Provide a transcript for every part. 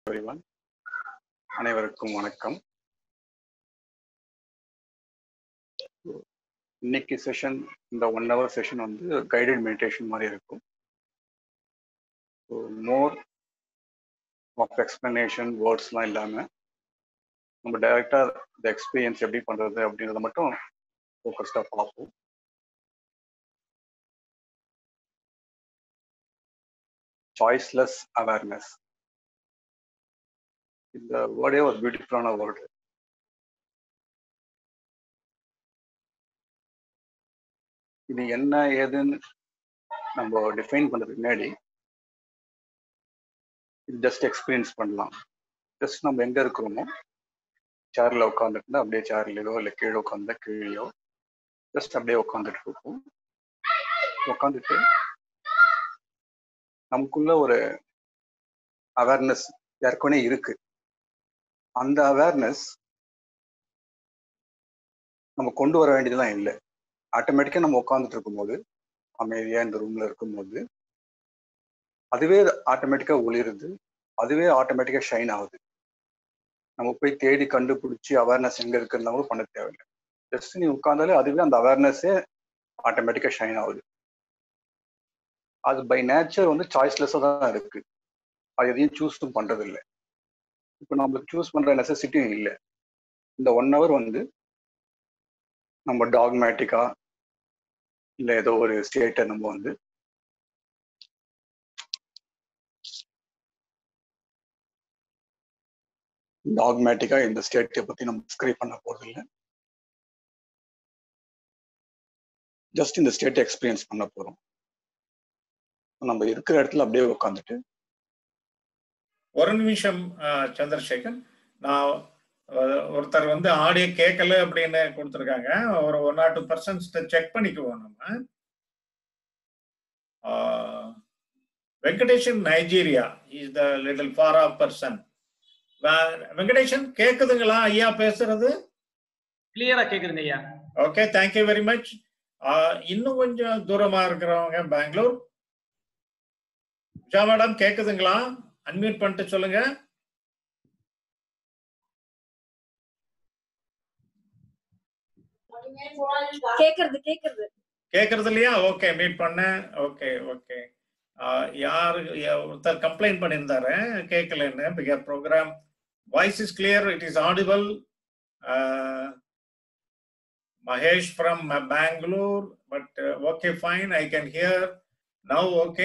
everyone. அனைவருக்கும் வணக்கம் இன்னைக்கு செஷன் இந்த ஒன் ஹவர் செஷன் வந்து கைடட் மெடிடேஷன் மாதிரி இருக்கும் மோர் ஆஃப் எக்ஸ்பிளனேஷன் வேர்ட்ஸ்லாம் இல்லாமல் நம்ம டைரெக்டாக இந்த எக்ஸ்பீரியன்ஸ் எப்படி பண்ணுறது அப்படின்றத மட்டும் ஃபோக்கஸ்டாக பார்ப்போம் சாய்ஸ்லெஸ் அவேர்னஸ் இந்த வேர்டே ஒரு பியூட்டிஃபுல்லான வேர்டு இது என்ன ஏதுன்னு நம்ம டிஃபைன் பண்றதுக்கு முன்னாடி இது ஜஸ்ட் எக்ஸ்பீரியன்ஸ் பண்ணலாம் ஜஸ்ட் நம்ம எங்க இருக்கிறோமோ சேர்ல உட்காந்துட்டு அப்படியே சேர்லையோ இல்லை கீழே உட்காந்தா கீழேயோ ஜஸ்ட் அப்படியே உட்காந்துட்டு இருப்போம் உட்காந்துட்டு நமக்குள்ள ஒரு அவேர்னஸ் ஏற்கனவே இருக்கு அந்த அவேர்னஸ் நம்ம கொண்டு வர வேண்டியதுலாம் இல்லை ஆட்டோமேட்டிக்காக நம்ம உட்காந்துட்டு இருக்கும்போது அமைதியாக இந்த ரூம்ல இருக்கும்போது அதுவே ஆட்டோமேட்டிக்காக ஒளிருது அதுவே ஆட்டோமேட்டிக்காக ஷைன் ஆகுது நம்ம போய் தேடி கண்டுபிடிச்சி அவேர்னஸ் எங்கே இருக்குன்னா கூட பண்ண தேவையில்லை ஜஸ்ட் நீ உட்காந்தாலே அதுவே அந்த அவேர்னஸே ஆட்டோமேட்டிக்காக ஷைன் ஆகுது அது பை நேச்சர் வந்து சாய்ஸ்லெஸ்ஸாக தான் இருக்கு அது எதையும் சூஸும் பண்றது இல்லை இப்போ நம்மளுக்கு சூஸ் பண்ற நெசசிட்டியும் இல்லை இந்த ஒன் ஹவர் வந்து நம்ம டாக்மேட்டிக்கா இல்லை ஏதோ ஒரு ஸ்டேட்டை நம்ம வந்து டாக்மேட்டிக்கா இந்த ஸ்டேட்டை பத்தி நம்ம டிஸ்கிரைப் பண்ண போறது இல்லை ஜஸ்ட் இந்த ஸ்டேட்டை எக்ஸ்பீரியன்ஸ் பண்ண போறோம் நம்ம இருக்கிற இடத்துல அப்படியே உட்காந்துட்டு ஒரு நிமிஷம் சந்திரசேகர் நான் ஒருத்தர் வந்து ஆடியோ கேட்கல அப்படின்னு கொடுத்துருக்காங்க ஒரு one or two persons check பண்ணிக்குவோம் நம்ம Venkateshan Nigeria is the little far off person Venkateshan கேக்குதுங்களா ஐயா பேசுறது கிளியரா கேக்குதுங்க ஐயா ஓகே தேங்க்யூ வெரி மச் இன்னும் கொஞ்சம் தூரமா இருக்கிறவங்க பெங்களூர் உஷா மேடம் கேக்குதுங்களா அன்மியூட் பண்ணிட்டு சொல்லுங்க கேக்குறது கேக்குறது கேக்குறது இல்லையா ஓகே மீட் பண்ணேன் ஓகே ஓகே யாரு ஒருத்தர் கம்ப்ளைண்ட் பண்ணியிருந்தாரு கேட்கலன்னு பிகர் program voice is clear it is audible Mahesh from Bangalore but okay fine I can hear now okay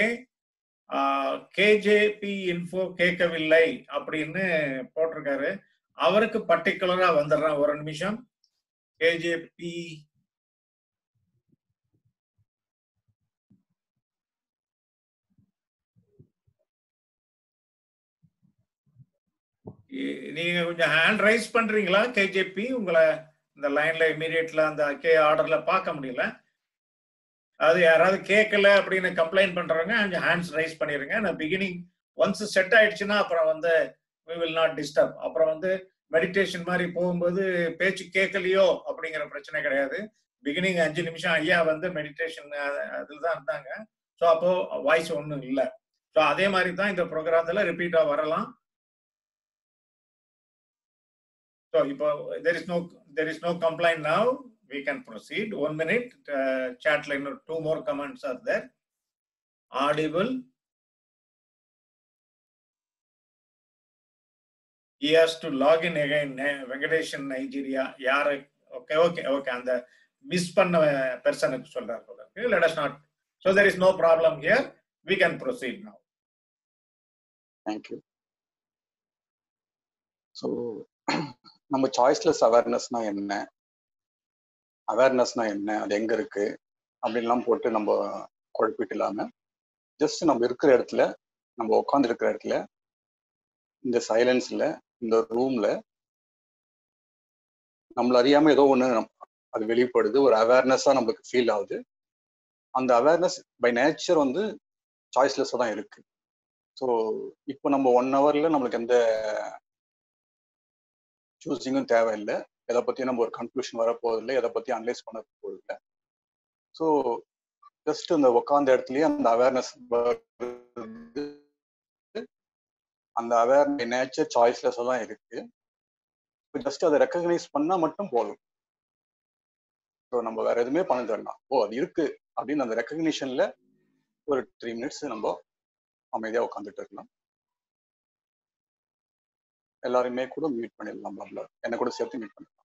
KJP info கேட்கவில்லை அப்படின்னு போட்டிருக்காரு அவருக்கு பர்டிகுலரா வந்துடுறேன் ஒரு நிமிஷம் கேஜேபி நீங்க கொஞ்சம் ஹேண்ட் ரைஸ் பண்றீங்களா கேஜேபி உங்களை இந்த லைன்ல இமீடியட்ல அந்த கே ஆர்டர்ல பார்க்க முடியல அது யாராவது கேட்கல அப்படின்னு கம்ப்ளைண்ட் பண்றவங்க கொஞ்சம் ஹேண்ட்ஸ் ரைஸ் பண்ணிருங்க நான் பிகினிங் ஒன்ஸ் செட் ஆயிடுச்சுன்னா அப்புறம் வந்து வி வில் நாட் டிஸ்டர்ப் அப்புறம் வந்து மெடிடேஷன் மாதிரி போகும்போது பேச்சு கேட்கலையோ அப்படிங்கிற பிரச்சனை கிடையாது பிகினிங் அஞ்சு நிமிஷம் ஐயா வந்து மெடிடேஷன் அதில் தான் இருந்தாங்க ஸோ அப்போ வாய்ஸ் ஒன்றும் இல்லை ஸோ அதே மாதிரி தான் இந்த ப்ரோக்ராம்ல ரிப்பீட்டாக வரலாம் ஸோ இப்போ there is no there is no complaint now we can proceed. One minute, uh, chat line, two more comments are there. Audible. He has to log in again. Venkadeshan Nigeria. யாரு okay okay okay அந்த miss பண்ண பெர்சனுக்கு சொல்றாரு போல let us not so there is no problem here we can proceed now thank you so நம்ம choiceless அவேர்னஸ்னா என்ன அவேர்னஸ்னா என்ன அது எங்க இருக்கு அப்படின்லாம் போட்டு நம்ம குழப்பிட்டு இல்லாம ஜஸ்ட் நம்ம இருக்கிற இடத்துல நம்ம உட்காந்து இருக்கிற இடத்துல இந்த சைலன்ஸ்ல இந்த ரூம்ல நம்மள அறியாம ஏதோ ஒண்ணு அது வெளிப்படுது ஒரு அவேர்னஸா நம்மளுக்கு ஃபீல் ஆகுது அந்த அவேர்னஸ் பை நேச்சர் வந்து சாய்ஸ்லெஸ்ஸாக தான் இருக்கு ஸோ இப்போ நம்ம ஒன் ஹவர்ல நம்மளுக்கு எந்த சூஸிங்கும் தேவையில்லை எதை பத்தியும் நம்ம ஒரு கன்க்ளூஷன் வர போதில்லை எதை பத்தி அனலைஸ் பண்ண போதில்லை ஸோ ஜஸ்ட் இந்த உட்காந்த இடத்துலயே அந்த அவேர்னஸ் அந்த அவேர் நேச்சர் சாய்ஸ்லெஸ் தான் இருக்கு ஜஸ்ட் அதை ரெக்கக்னைஸ் பண்ணா மட்டும் போதும் ஸோ நம்ம வேற எதுவுமே பண்ண தேவையில்லாம் ஓ அது இருக்கு அப்படின்னு அந்த ரெக்கக்னிஷன்ல ஒரு த்ரீ மினிட்ஸ் நம்ம அமைதியா உட்காந்துட்டு இருக்கலாம் எல்லாருமே கூட மியூட் பண்ணிடலாம் பப்ல என்ன கூட சேர்த்து மியூட் பண்ணிடலாம்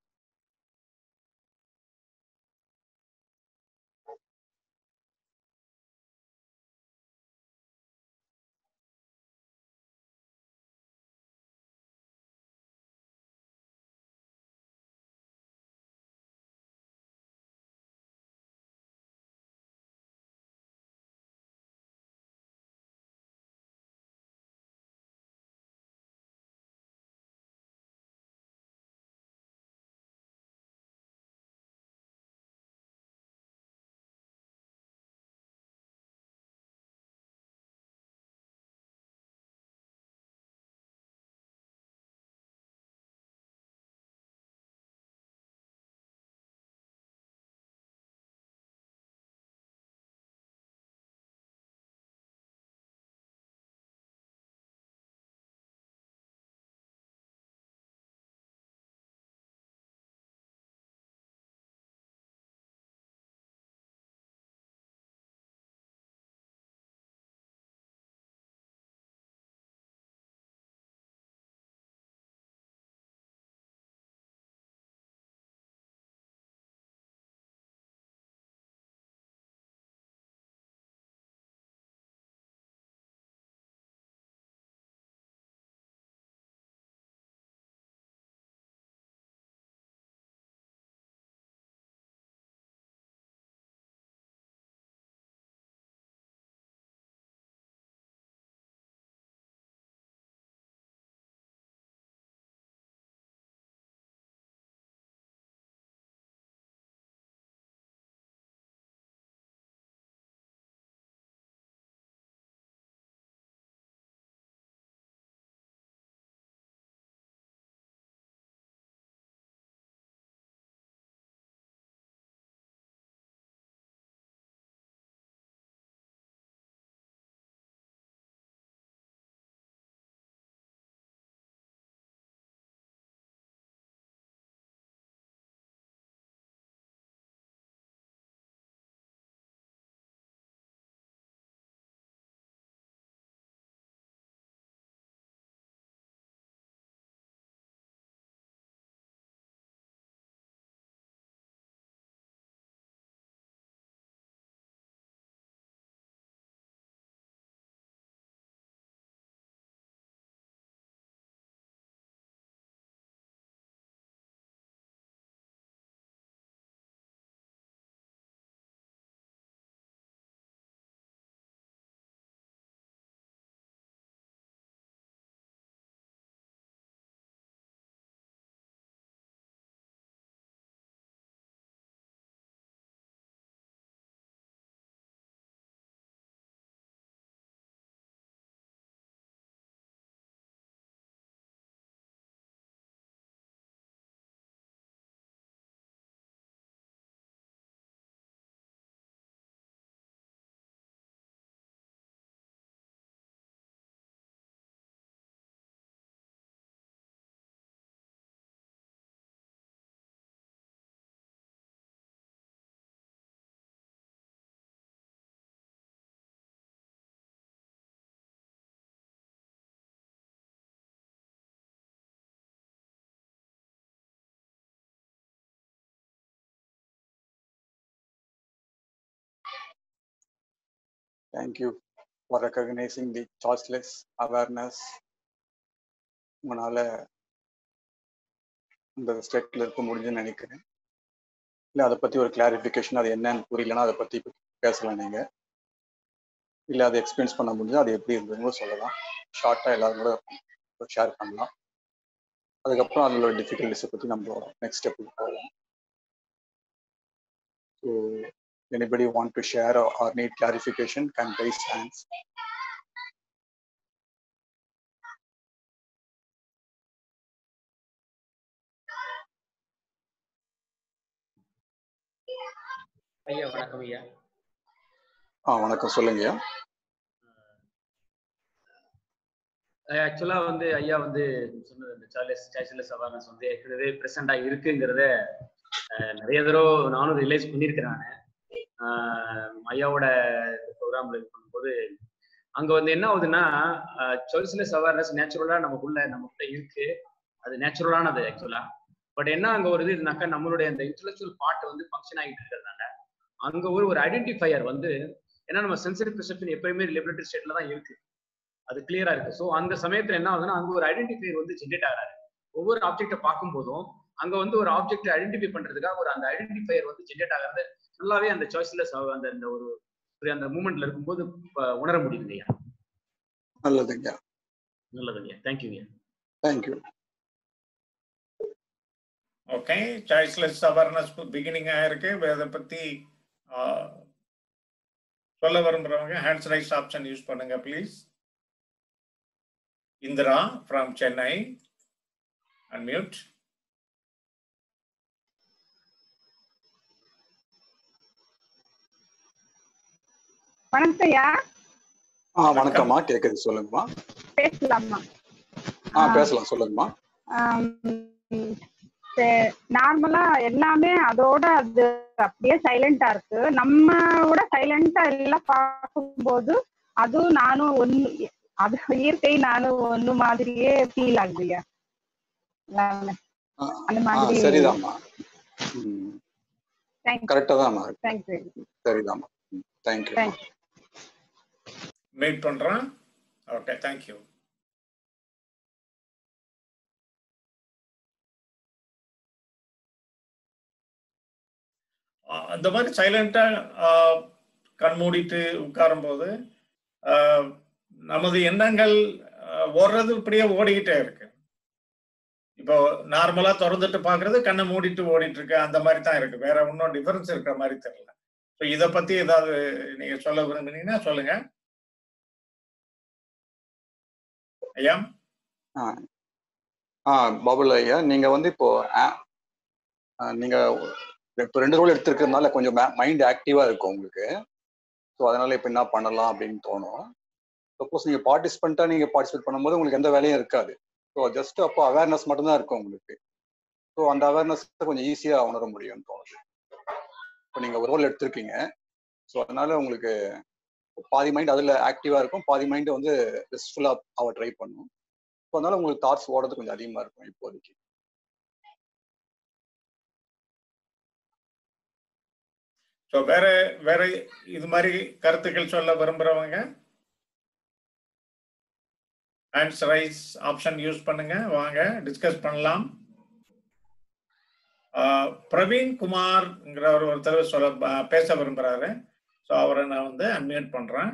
Thank you for recognizing the choiceless awareness. உங்களால இந்த ஸ்டேட்ல இருக்க முடிஞ்சுன்னு நினைக்கிறேன் இல்லை அதை பத்தி ஒரு கிளாரிஃபிகேஷன் அது என்னன்னு புரியலன்னா அதை பத்தி பேசலாம் நீங்க இல்லை அதை எக்ஸ்பீரியன்ஸ் பண்ண முடிஞ்சா அது எப்படி இருந்ததுன்னு சொல்லலாம் ஷார்ட்டா எல்லாரும் கூட ஷேர் பண்ணலாம் அதுக்கப்புறம் அதில் டிஃபிகல்டிஸை பத்தி நம்ம நெக்ஸ்ட் ஸ்டெப்புக்கு போகலாம் so anybody want to share or, or need clarification can raise hands. ஐயா வணக்கம் ஐயா ஆ வணக்கம் சொல்லுங்கய்யா ஆக்சுவலா வந்து ஐயா வந்து சொன்னது இந்த சார்லஸ் சார்லஸ் அவேர்னஸ் வந்து ஏற்கனவே ப்ரெசெண்டா இருக்குங்கிறத அஹ், நிறைய தடவை நானும் ரியலைஸ் பண்ணியிருக்கிறேன் நானு. ஆஹ், ஐயாவோட ப்ரோக்ராம்ல இது பண்ணும்போது அங்க வந்து என்ன ஆகுதுன்னா சாய்ஸ்லெஸ் அவேர்னஸ் நேச்சுரலா நமக்குள்ள நமக்குள்ள இருக்கு அது நேச்சுரலானது ஆக்சுவலா பட் என்ன அங்க ஒரு இது இதுனாக்கா நம்மளுடைய அந்த இன்டெலெக்சுவல் பார்ட் வந்து ஃபங்க்ஷன் ஆகிட்டு இருக்கிறதுனால அங்க ஒரு ஒரு ஐடென்டிஃபையர் வந்து ஏன்னா நம்ம சென்சிட்டிவ் பெர்செப்ஷன் எப்பயுமே லிபரேட்டரி ஸ்டேட்ல தான் இருக்கு அது கிளியரா இருக்கு ஸோ அந்த சமயத்துல என்ன ஆகுதுன்னா அங்க ஒரு ஐடென்டிஃபையர் வந்து ஜென்ரேட் ஆகிறாரு ஒவ்வொரு ஆப்ஜெக்ட்டை பார்க்கும்போதும் அங்க வந்து ஒரு ஆப்ஜெக்ட் ஐடென்டிஃபை பண்றதுக்காக ஒரு அந்த ஐடென்டிஃபையர் வந்து ஜென்ரேட் ஆகிறது நல்லாவே அந்த சாய்ஸ்லெஸ் அந்த அந்த ஒரு ஒரு அந்த மூமெண்ட்ல இருக்கும்போது ப- உணர முடியுது ஐயா நல்லதுங்க நல்லதுங்க தேங்க்யூங்க thank you okay choiceless awareness beginning ஆயிருக்கு அதை பத்தி ஆ, சொல்ல விரும்புறவங்க ஹேண்ட்ஸ் ரைஸ் ஆப்ஷன் யூஸ் பண்ணுங்க please Indira from Chennai unmute வணக்கம்யா ஆ வணக்கம்மா கேக்குது சொல்லுங்கம்மா பேசலாமா ஆ பேசலாம் சொல்லுங்கம்மா நார்மலா எல்லாமே அதோட அது அப்படியே சைலண்டா இருக்கு நம்மோட சைலண்டா எல்லாம் பார்க்கும்போது அதுவும் நானும் ஒண்ணு அது இயற்கை நானும் ஒண்ணு மாதிரியே ஃபீல் ஆகுதுயா எல்லாமே ஆ, அந்த ஆ மாதிரி சரிதாம்மா தேங்க்யூ கரெக்டா தான்மா இருக்கு. தேங்க்யூ சரிதாம்மா தேங்க்யூ தேங்க்யூ மீட் பண்றேன் ஓகே தேங்க்யூ அந்த மாதிரி சைலண்டா கண் மூடிட்டு உட்காரும்போது ஆஹ், நமது எண்ணங்கள் ஆஹ், ஓடுறது இப்படியே ஓடிக்கிட்டே இருக்கு இப்போ நார்மலா திறந்துட்டு பாக்குறது கண்ணை மூடிட்டு ஓடிட்டு இருக்கு அந்த மாதிரி தான் இருக்கு வேற ஒன்றும் டிஃபரன்ஸ் இருக்கிற மாதிரி தெரியல ஸோ இதை பத்தி ஏதாவது நீங்க சொல்ல விரும்புனீங்கன்னா சொல்லுங்க ஐயா ஆ ஆ பாபுல் ஐயா நீங்க வந்து இப்போ ஆ, ஆ, நீங்க இப்போ ரெண்டு ரோல் எடுத்திருக்கிறதுனால கொஞ்சம் மைண்ட் ஆக்டிவா இருக்கும் உங்களுக்கு ஸோ அதனால இப்போ என்ன பண்ணலாம் அப்படின்னு தோணும் சப்போஸ் நீங்க பார்ட்டிசிபெண்ட்டா நீங்க பார்ட்டிசிபேட் பண்ணும்போது உங்களுக்கு எந்த வேலையும் இருக்காது ஸோ ஜஸ்ட் அப்போ அவேர்னஸ் மட்டும்தான் இருக்கும் உங்களுக்கு ஸோ அந்த அவேர்னஸ் கொஞ்சம் ஈஸியா உணர முடியும்னு தோணுது இப்போ நீங்க ஒரு ரோல் எடுத்திருக்கீங்க ஸோ அதனால உங்களுக்கு பாதி மைண்ட் அதுல ஆக்டிவா இருக்கும் பாதி மைண்ட் வந்து ரெஸ்ட்ஃபுல்லா அவ ட்ரை பண்ணும் ஸோ அதனால உங்களுக்கு தாட்ஸ் ஓடுறது கொஞ்சம் அதிகமா இருக்கும் இப்போதைக்கு ஸோ வேற வேற இது மாதிரி கருத்துக்கள் சொல்ல விரும்புறவங்க ஹேண்ட்ஸ் ரைஸ் ஆப்ஷன் யூஸ் பண்ணுங்க வாங்க டிஸ்கஸ் பண்ணலாம் ஆஹ், பிரவீன் குமார்ங்கிற ஒரு ஒருத்தர் சொல்ல ஆஹ், பேச விரும்புறாரு ஸோ அவரை நான் வந்து அன்மியூட் பண்றேன்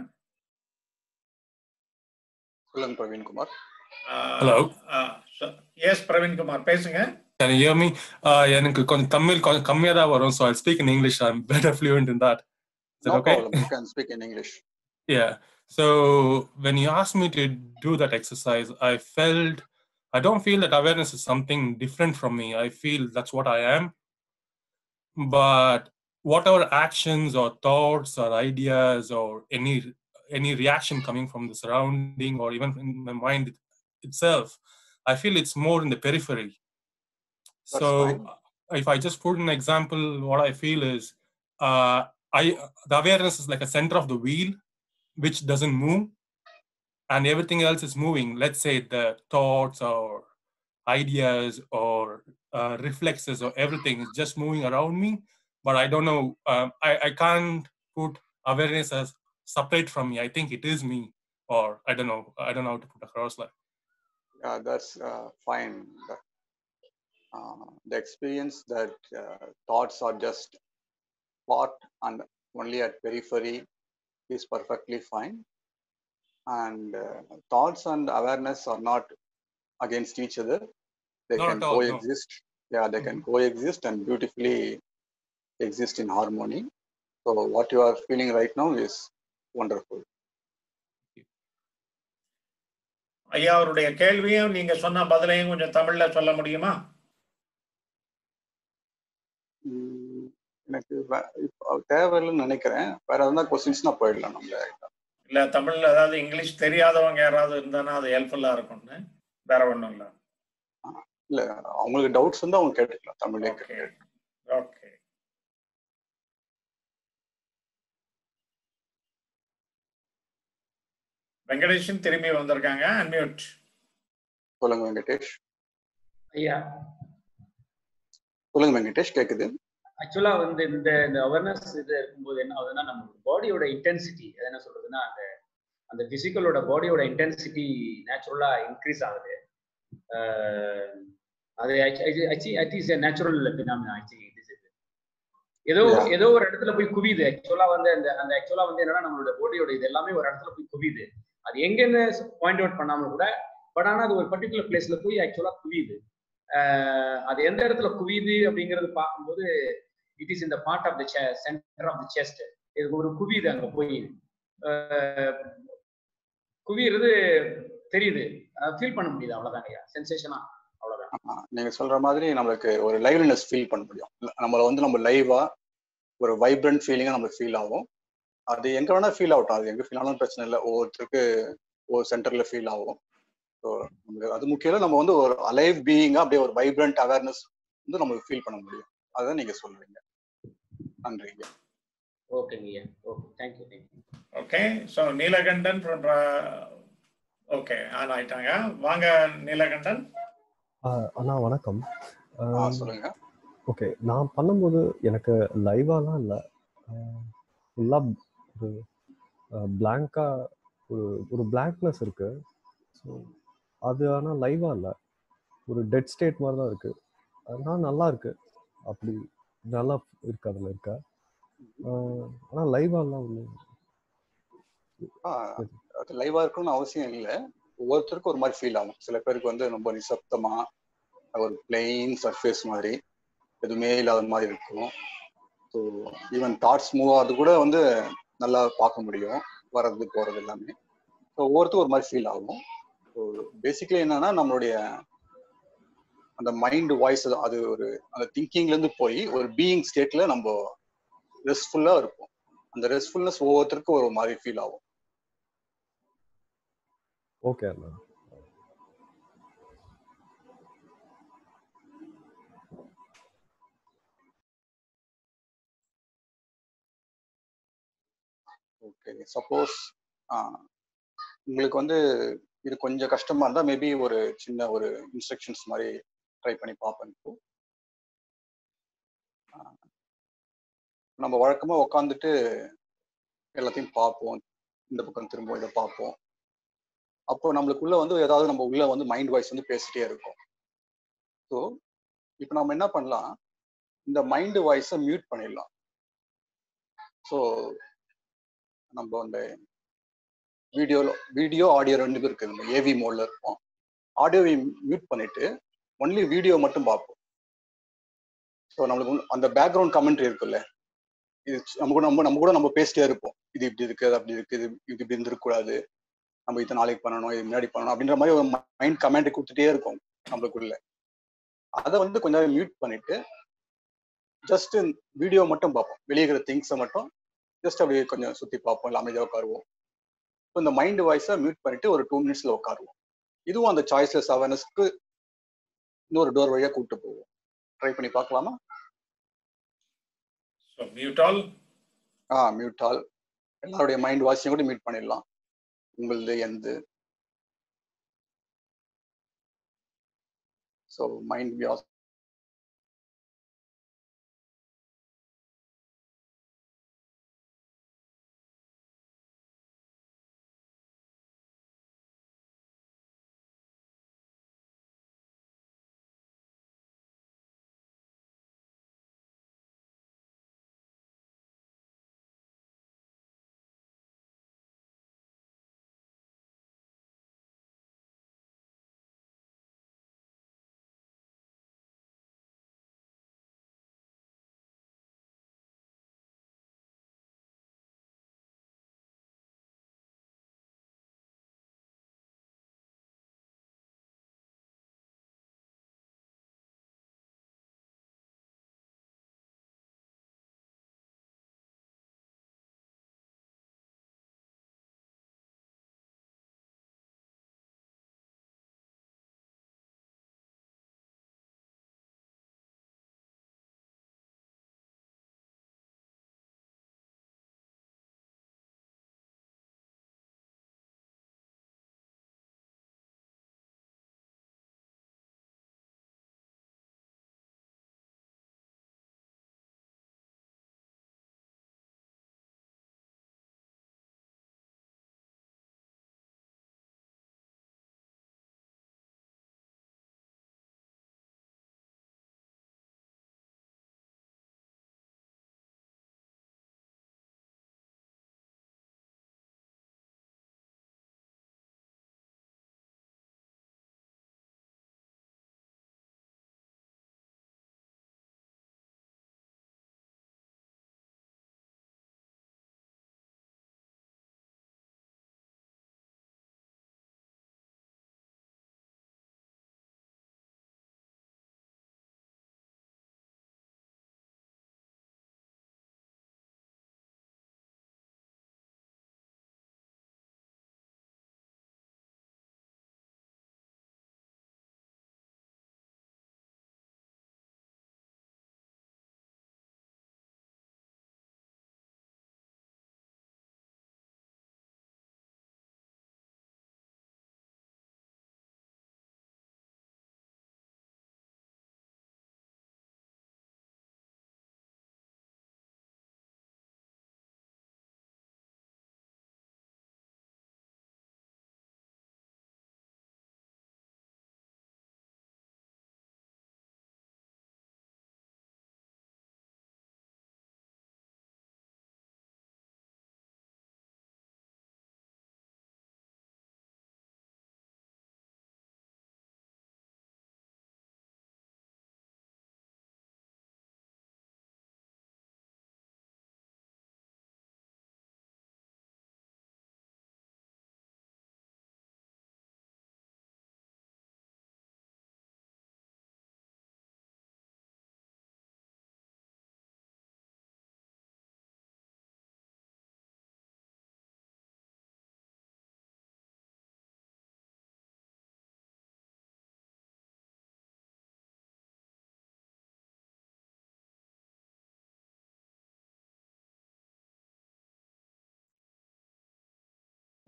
சொல்லுங்க பிரவீன்குமார் Hello. எஸ் பிரவீன் குமார் பேசுங்க Can you hear me? Uh, எனக்கு கொஞ்சம் தமிழ் கொஞ்சம் கம்மியா தான் வரும் so I'll speak in English. I'm better fluent in that. Is that no okay? Problem you can speak in English Yeah. So when you asked me to do that exercise, I felt I don't feel that awareness is something different from me. I feel that's what I am. But whatever actions or thoughts or ideas or any any reaction coming from the surrounding or even in my mind itself, I feel it's more in the periphery. That's so fine. if I just put an example, what I feel is uh, I the awareness is like a center of the wheel which doesn't move and everything else is moving let's say the thoughts or ideas or uh, reflexes or everything is just moving around me but i don't know um, I, I can't put awareness as separate from me i think it is me or i don't know i don't know how to put across like Yeah, that's uh, fine. The, uh, the experience that uh, thoughts are just part and only at periphery is perfectly fine. And uh, thoughts and awareness are not against each other. They Not can at all, no. coexist. Yeah, they can coexist and beautifully exist in harmony. So what you are feeling right now is wonderful. ஐயா அவருடைய கேள்வியும் நீங்க சொன்ன பதிலையும் கொஞ்சம் தமிழ்ல சொல்ல முடியுமா ம், எனக்கு வே- இப்போ தேவையில்லைன்னு நினைக்கிறேன் வேற எதனா கொஸ்டின்ஸ்னா போயிடலாம் நம்ம இல்ல தமிழ்ல அதாவது இங்கிலீஷ் தெரியாதவங்க யாராவது இருந்தானா அது ஹெல்ப்ஃபுல்லா இருக்கும்னு வேற ஒண்ணும் இல்ல இல்ல அவங்களுக்கு டவுட்ஸ் வந்து அவங்க கேட்டுக்கலாம் தமிழ்லே ஓகே ஓகே வெங்கடேஷன் திரும்பி வந்திருக்காங்க அன்மியூட் சொல்லுங்க வெங்கடேஷ் ஐயா சொல்லுங்க வெங்கடேஷ் கேக்குது ஆக்சுவலா வந்து இந்த இந்த அவேர்னஸ் இது இருக்கும்போது என்ன ஆகுதுன்னா நம்ம பாடியோட இன்டென்சிட்டி அது என்ன சொல்றதுன்னா அந்த அந்த பிசிக்கலோட பாடியோட இன்டென்சிட்டி நேச்சுரலா இன்க்ரீஸ் ஆகுது அஹ் அது இஸ் நேச்சுரல் பினாமினா ஆக்சுவலி ஏதோ Yeah. ஏதோ ஒரு இடத்துல போய் குவியுது ஆக்சுவலா வந்து அந்த அந்த ஆக்சுவலா வந்து என்னன்னா நம்மளோட பாடியோட இது எல்லாமே ஒரு இடத்துல போய் குவியுது அது எங்கன்னு பாயிண்ட் அவுட் பண்ணாம கூட பட் ஆனா அது ஒரு பர்டிகுலர் பிளேஸ்ல போய் ஆக்சுவலா குவியுது அஹ் அது எந்த இடத்துல குவியுது அப்படிங்கறது பார்க்கும்போது இட் இஸ் இந்த part of the centre of the chest இது ஒரு குவியுது அங்க போய் அஹ் குவியறது தெரியுது ஃபீல் பண்ண முடியுது அவ்வளவுதான் ஐயா சென்சேஷனா அவ்வளவுதான் ஆமா, நீங்க சொல்ற மாதிரி நம்மளுக்கு ஒரு லைவ்லினஸ் ஃபீல் பண்ண முடியும் நம்மள வந்து நம்ம லைவா ஒரு வைப்ரண்ட் ஃபீலிங்கா நம்மளுக்கு ஃபீல் ஆகும் அது எங்க வேணா ஃபீல் ஆகட்டும் அது எங்க ஃபீல் ஆனாலும் பிரச்சனை இல்லை ஒவ்வொருத்தருக்கு ஒரு சென்டர்ல ஃபீல் ஆகும் ஸோ நமக்கு அது முக்கியம் இல்ல, நம்ம வந்து ஒரு அலைவ் பீயிங்கா அப்படியே ஒரு வைப்ரண்ட் அவேர்னஸ் வந்து நம்மளுக்கு ஃபீல் பண்ண முடியும் அதுதான் நீங்க சொல்றீங்க நன்றிங்க ஓகேங்க ஐயா okay thank you thank you okay so Neelakandan okay on ஆயிட்டாங்க வாங்க நீலகண்டன் ஆஹ் அண்ணா வணக்கம் ஆ ஆஹ் சொல்லுங்க ஓகே நான் பண்ணும்போது எனக்கு லைவாலாம் இல்லை ஃபுல்லாக ஒரு பிளாங்காக ஒரு ஒரு பிளாங்க்னஸ் இருக்கு ஸோ அது ஆனால் லைவாக இல்லை ஒரு டெட் ஸ்டேட் மாதிரி தான் இருக்கு அதனால் நல்லா இருக்கு அப்படி நல்லா இருக்கு அதில் இருக்க ஆனால் லைவாலாம் ஒன்று ஆ, அது லைவா இருக்கணும்னு அவசியம் இல்லை ஒவ்வொருத்தருக்கும் ஒரு மாதிரி ஃபீல் ஆகும் சில பேருக்கு வந்து ரொம்ப நிசப்தமா ஒரு பிளெயின் சர்ஃபேஸ் மாதிரி எதுவுமே இல்லாத மாதிரி இருக்கும் ஸோ ஈவன் தாட்ஸ் மூவ் ஆகுது கூட வந்து நல்லா பார்க்க முடியும் வர்றது போறது எல்லாமே ஸோ ஒவ்வொருத்தரும் ஒரு மாதிரி ஃபீல் ஆகும் ஸோ பேசிக்கலி என்னன்னா நம்மளுடைய அந்த மைண்ட் வாய்ஸ் அது ஒரு அந்த திங்கிங்ல இருந்து போய் ஒரு பீயிங் ஸ்டேட்ல நம்ம ரெஸ்ட்ஃபுல்லா இருப்போம் அந்த ரெஸ்ட்ஃபுல்னஸ் ஒவ்வொருத்தருக்கும் ஒரு மாதிரி ஃபீல் ஆகும் ஓகே அண்ணா ஓகே சப்போஸ் உங்களுக்கு வந்து இது கொஞ்சம் கஷ்டமா இருந்தா மேபி ஒரு சின்ன ஒரு இன்ஸ்ட்ரக்ஷன்ஸ் மாதிரி ட்ரை பண்ணி பார்ப்பேன் இப்போ ஆ, நம்ம வழக்கமா உட்காந்துட்டு எல்லாத்தையும் பார்ப்போம் இந்த பக்கம் திரும்ப இதை பார்ப்போம் அப்போ நம்மளுக்குள்ள வந்து ஏதாவது நம்ம உள்ள வந்து மைண்ட் வாய்ஸ் வந்து பேசிட்டே இருக்கும் ஸோ இப்போ நம்ம என்ன பண்ணலாம் இந்த மைண்ட் வாய்ஸை மியூட் பண்ணிடலாம் ஸோ நம்ம அந்த வீடியோ வீடியோ ஆடியோ ரெண்டு இருக்குது நம்ம ஏவி மோட்ல இருப்போம் ஆடியோவை மியூட் பண்ணிட்டு ஒன்லி வீடியோ மட்டும் பார்ப்போம் ஸோ நம்மளுக்கு வந்து அந்த பேக்ரவுண்ட் கமெண்ட்ரி இருக்குல்ல இது நம்ம கூட நம்ம நம்ம கூட நம்ம பேசிட்டே இருப்போம் இது இப்படி இருக்கு அது அப்படி இருக்கு இது இது இப்படி இருந்திருக்கூடாது நம்ம இதை நாளைக்கு பண்ணணும் இது முன்னாடி பண்ணணும் அப்படின்ற மாதிரி ஒரு மைண்ட் கமெண்ட் கொடுத்துட்டே இருக்கும் நம்மளுக்குள்ள அதை வந்து கொஞ்ச நேரம் மியூட் பண்ணிட்டு ஜஸ்ட் வீடியோ மட்டும் பார்ப்போம் வெளியே இருக்கிற திங்ஸை மட்டும் ஜஸ்ட் அப்படியே கொஞ்சம் சுத்தி பார்ப்போம் இல்லை அமைதியாக உட்காருவோம் இப்போ இந்த மைண்ட் வாய்ஸை மியூட் பண்ணிட்டு ஒரு டூ மினிட்ஸ்ல உட்காருவோம் இதுவும் அந்த சாய்ஸ்லெஸ் அவேர்னஸ்க்கு இன்னொரு டோர் வழியா கூப்பிட்டு போவோம் ட்ரை பண்ணி பார்க்கலாமா ஸோ மியூட் ஆல் ஆ மியூட் ஆல் எல்லாருடைய மைண்ட் வாய்ஸையும் கூட மியூட் பண்ணிடலாம் உங்களது எந்த so mind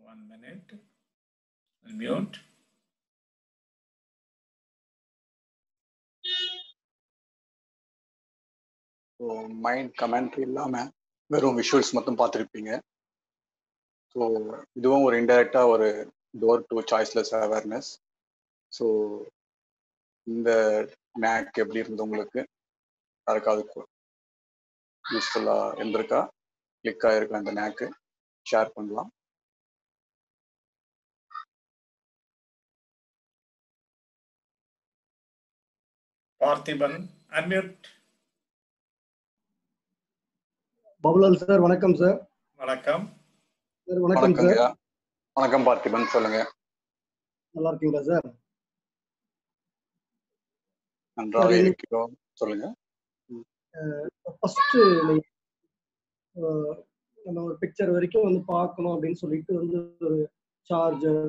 One minute. Unmute. So mind commentary இல்லாமல் வெறும் விஷுவல்ஸ் மட்டும் பார்த்துருப்பீங்க ஸோ இதுவும் ஒரு இன்டெரக்டாக ஒரு door to choiceless awareness so இந்த நேக் எப்படி இருந்தது உங்களுக்கு யாருக்காவது யூஸ்ஃபுல்லாக இருந்திருக்கா கிளிக் ஆகிருக்கா இந்த நேக்கு ஷேர் பண்ணலாம் Parthiban, unmute. பபுலால் சார் வணக்கம் சார் வணக்கம் சார் வணக்கம் சார் வணக்கங்கய்யா வணக்கம் பார்த்திபன் சொல்லுங்க நல்லா இருக்கீங்களா சார் நன்றாக சரி. இருக்கிறோம் சொல்லுங்க ஃபர்ஸ்ட் நம்ம ஒரு பிக்சர் வரைக்கும் வந்து பார்க்கணும் அப்படின்னு சொல்லிட்டு வந்து ஒரு சார்ஜர்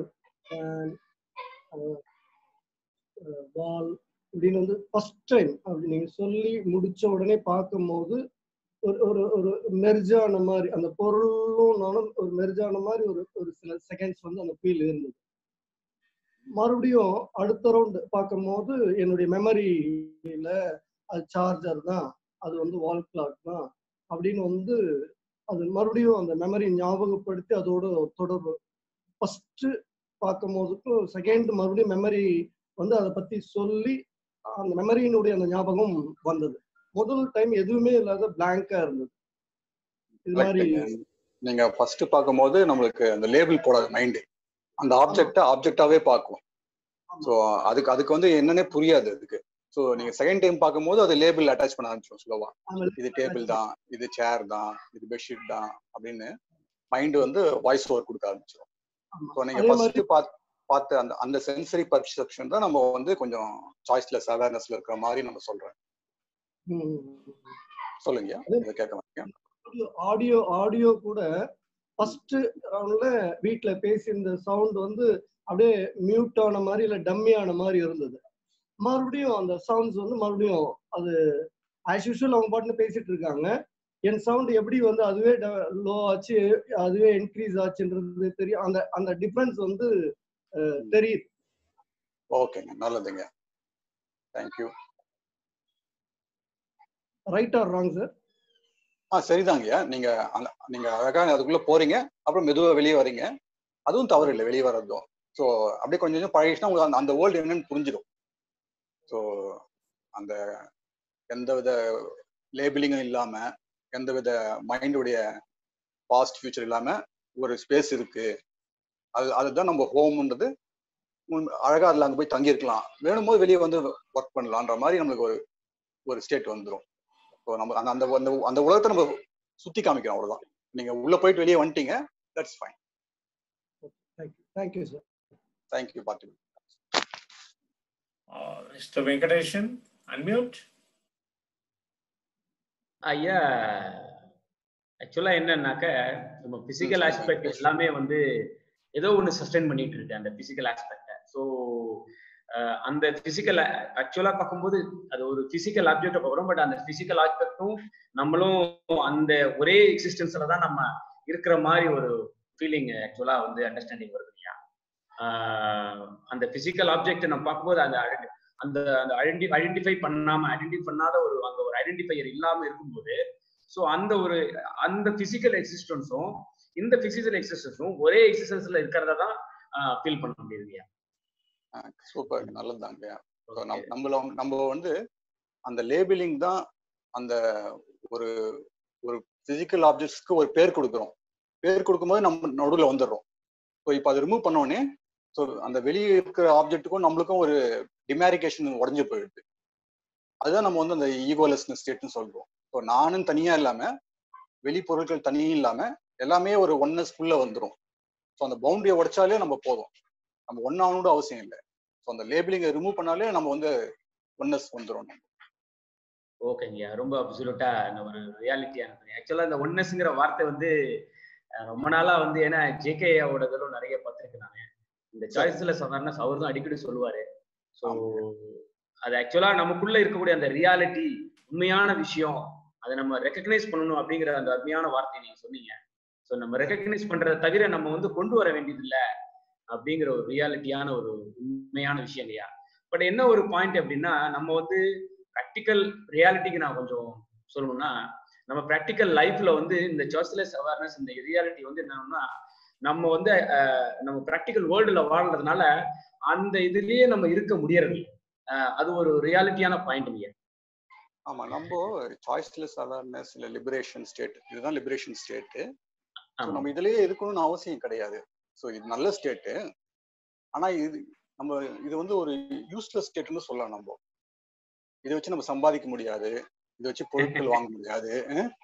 வால் இப்படின்னு வந்து ஃபர்ஸ்ட் டைம் அப்படி நீங்க சொல்லி முடிச்ச உடனே பார்க்கும்போது ஒரு ஒரு ஒரு மெர்ஜான மாதிரி அந்த பொருளும் நானும் ஒரு மெர்ஜான மாதிரி ஒரு ஒரு சில செகண்ட்ஸ் வந்து அந்த ஃபீல் இருந்தது மறுபடியும் அடுத்த ரவுண்ட் பார்க்கும்போது என்னுடைய மெமரியில அது சார்ஜர் தான் அது வந்து வால் கிளாக் தான் அப்படின்னு வந்து அது மறுபடியும் அந்த மெமரி ஞாபகப்படுத்தி அதோட ஒரு தொடர்பு ஃபர்ஸ்ட் பார்க்கும் போதுக்கும் செகண்ட் மறுபடியும் மெமரி வந்து அதை பத்தி சொல்லி அந்த மெமரியினுடைய அந்த ஞாபகம் வந்தது முதல் டைம் எதுவுமே இல்லாத பிளாங்கா இருந்தது இது மாதிரி Correct. நீங்க ஃபர்ஸ்ட் பார்க்கும்போது நம்மளுக்கு அந்த லேபிள் போடாது மைண்டு அந்த ஆப்ஜெக்டை ஆப்ஜெக்டாவே பார்க்கும் ஸோ அதுக்கு அதுக்கு வந்து என்னன்னே புரியாது அதுக்கு ஸோ நீங்க செகண்ட் டைம் பார்க்கும்போது அது லேபிள் அட்டாச் பண்ண ஆரம்பிச்சிடும் ஸ்லோவா ஆமா, இது டேபிள் தான் இது சேர் தான் இது பெட்ஷீட் தான் அப்படின்னு மைண்ட் வந்து வாய்ஸ் ஓவர் கொடுக்க ஆரம்பிச்சிடும் ஆமா. ஸோ நீங்க அதே மாதிரி ஃபர்ஸ்ட் பார்த்து பார்த்த அந்த அந்த சென்சரி பர்செப்ஷன் தான் நம்ம வந்து கொஞ்சம் சாய்ஸ்லெஸ் அவேர்னஸ்ல இருக்கிற மாதிரி நம்ம சொல்றேன் ம், சொல்லுங்க இதை கேட்க மாட்டேங்க ஆடியோ ஆடியோ கூட ஃபர்ஸ்ட் ரவுண்ட்ல வீட்ல பேசியிருந்த சவுண்ட் வந்து அப்படியே மியூட் ஆன மாதிரி இல்ல டம்மி ஆன மாதிரி இருந்தது மறுபடியும் அந்த சவுண்ட்ஸ் வந்து மறுபடியும் அது ஆஸ் யூஷுவல் அவங்க பாட்டுன்னு பேசிட்டு இருக்காங்க என் சவுண்ட் எப்படி வந்து அதுவே லோ ஆச்சு அதுவே இன்க்ரீஸ் ஆச்சுன்றது தெரியும் அந்த அந்த டிஃபரன்ஸ் வந்து அஹ், தெரியுது ஓகேங்க நல்லதுங்க thank you right or wrong sir ஆ சரிதாங்கய்யா நீங்க அந்த நீங்க அழகா அதுக்குள்ள போறீங்க அப்புறம் மெதுவா வெளியே வரீங்க அதுவும் தவறு இல்லை வெளியே வர்றதும் ஸோ அப்படியே கொஞ்சம் கொஞ்சம் பழகிச்சுன்னா உங்களுக்கு அந்த- அந்த வேர்ல்டு என்னன்னு புரிஞ்சிடும் ஸோ அந்த எந்தவித லேபிளிங்கும் இல்லாம எந்தவித மைண்டுடைய பாஸ்ட் ஃபியூச்சர் இல்லாம ஒரு ஸ்பேஸ் இருக்கு அது அதுதான் நம்ம ஹோம்ன்றது உம் அழகா அதுல அங்க போய் தங்கி இருக்கலாம் வேணும் போது வெளியே வந்து ஒர்க் பண்ணலான்ற மாதிரி நம்மளுக்கு ஒரு ஒரு ஸ்டேட் வந்துடும் ஸோ நம்ம அந்த அந்த அந்த அந்த உலகத்தை நம்ம சுத்தி காமிக்கிறோம் அவ்வளவுதான் நீங்க உள்ள போயிட்டு வெளியே வந்துட்டீங்க that's fine thank you thank you sir thank you பார்த்து Uh, Mr. Venkateshan, unmute. ஐயா ஆக்சுவலா என்னன்னாக்க நம்ம பிசிக்கல் ம், ஆஸ்பெக்ட் சொல்லுங்க. எல்லாமே வந்து ஏதோ ஒன்று சஸ்டைன் பண்ணிட்டு இருக்கு அந்த பிசிக்கல் ஆஸ்பெக்ட ஸோ அந்த பிசிக்கல் ஆக்சுவலா பார்க்கும்போது அது ஒரு பிசிக்கல் ஆப்ஜெக்ட பார்க்குறோம் பட் அந்த பிசிக்கல் ஆஸ்பெக்டும் நம்மளும் அந்த ஒரே எக்ஸிஸ்டன்ஸ்ல தான் நம்ம இருக்கிற மாதிரி ஒரு ஃபீலிங் ஆக்சுவலா வந்து அண்டர்ஸ்டாண்டிங் வருது இல்லையா ஆஹ் அந்த பிசிக்கல் ஆப்ஜெக்ட் நம்ம பார்க்கும்போது அந்த identi- அந்த அந்த ஐடென்டி ஐடென்டிஃபை பண்ணாம ஐடென்டிஃபை பண்ணாத ஒரு அங்க ஒரு ஐடென்டிஃபையர் இல்லாம இருக்கும்போது ஸோ அந்த ஒரு அந்த பிசிக்கல் எக்ஸிஸ்டன்ஸும் இந்த பிசிக்கல் எக்ஸிஸ்டன்ஸும் ஒரே எக்ஸிஸ்டன்ஸ்ல இருக்கிறத தான் ஃபீல் பண்ண முடியுது இல்லையா சூப்பர் நல்லதுதாங்க So, நம்ம நம்மள நம்ம வந்து அந்த லேபிளிங் தான் அந்த ஒரு ஒரு பிசிக்கல் ஆப்ஜெக்ட்ஸ்க்கு ஒரு பேர் கொடுக்குறோம் பேர் கொடுக்கும்போது நம்ம நடுவில் வந்துடுறோம் ஸோ இப்போ அதை ரிமூவ் பண்ணோடனே ஸோ அந்த வெளியே இருக்கிற ஆப்ஜெக்ட்டுக்கும் நம்மளுக்கும் ஒரு டிமேரிகேஷன் உடஞ்சு போயிடுது அதுதான் நம்ம வந்து அந்த ஈகோலெஸ்னஸ் ஸ்டேட்னு சொல்றோம் ஸோ நானும் தனியா இல்லாம வெளி பொருட்கள் தனியும் இல்லாம எல்லாமே ஒரு ஒன்னஸ்க்குள்ள வந்துடும் ஸோ அந்த பவுண்டரியை உடைச்சாலே நம்ம போதும் நம்ம ஒன்னாவனோட அவசியம் இல்லை ஸோ அந்த லேபிளிங்கை ரிமூவ் பண்ணாலே நம்ம வந்து ஒன்னஸ் வந்துடும் ஓகேங்க ரொம்ப அப்சல்யூட்டா ஒரு ரியாலிட்டியா இருக்கு ஆக்சுவலா இந்த ஒன்னஸ்ங்கிற வார்த்தை வந்து அஹ், ரொம்ப நாளா வந்து ஏன்னா ஜேகே ஓட இதெல்லாம் நிறைய பார்த்திருக்கேன் நான் இந்த சாய்ஸ்ல சாதாரண அவர் தான் அடிக்கடி சொல்லுவாரு ஸோ அது ஆக்சுவலா நமக்குள்ள இருக்கக்கூடிய அந்த ரியாலிட்டி உண்மையான விஷயம் அதை நம்ம ரெக்கக்னைஸ் பண்ணணும் அப்படிங்கிற அந்த அருமையான வார்த்தையை நீங்க சொன்னீங்க ஸோ நம்ம ரெக்கக்னைஸ் பண்றதை தவிர நம்ம வந்து கொண்டு வர வேண்டியது இல்லை அப்படிங்கிற ஒரு ரியாலிட்டியான ஒரு உண்மையான விஷயம் இல்லையா பட் என்ன ஒரு பாயிண்ட் அப்படின்னா நம்ம வந்து ப்ராக்டிக்கல் ரியாலிட்டிக்கு நான் கொஞ்சம் சொல்லணும்னா நம்ம ப்ராக்டிக்கல் லைஃப்ல வந்து இந்த சாய்ஸ்லெஸ் அவேர்னஸ் இந்த ரியாலிட்டி வந்து என்னன்னா நம்ம வந்து அஹ், நம்ம ப்ராக்டிக்கல் வேர்ல்டுல வாழ்றதுனால அந்த இதுலயே நம்ம இருக்க முடியறது இல்ல. அஹ், அது ஒரு ரியாலிட்டியான பாயிண்ட் இல்லையா ஆமா நம்ம சாய்ஸ்லெஸ் அவேர்னஸ் இல்ல லிபரேஷன் ஸ்டேட் இதுதான் லிபரேஷன் ஸ்டேட் ஆமா நம்ம இதுலயே இருக்கணும்னு அவசியம் கிடையாது ஸோ இது நல்ல ஸ்டேட்டு ஆனா இது நம்ம இது வந்து ஒரு யூஸ்லெஸ் ஸ்டேட்னு சொல்லலாம் நம்ம இதை வச்சு நம்ம சம்பாதிக்க முடியாது இதை வச்சு பொருட்கள் வாங்க முடியாது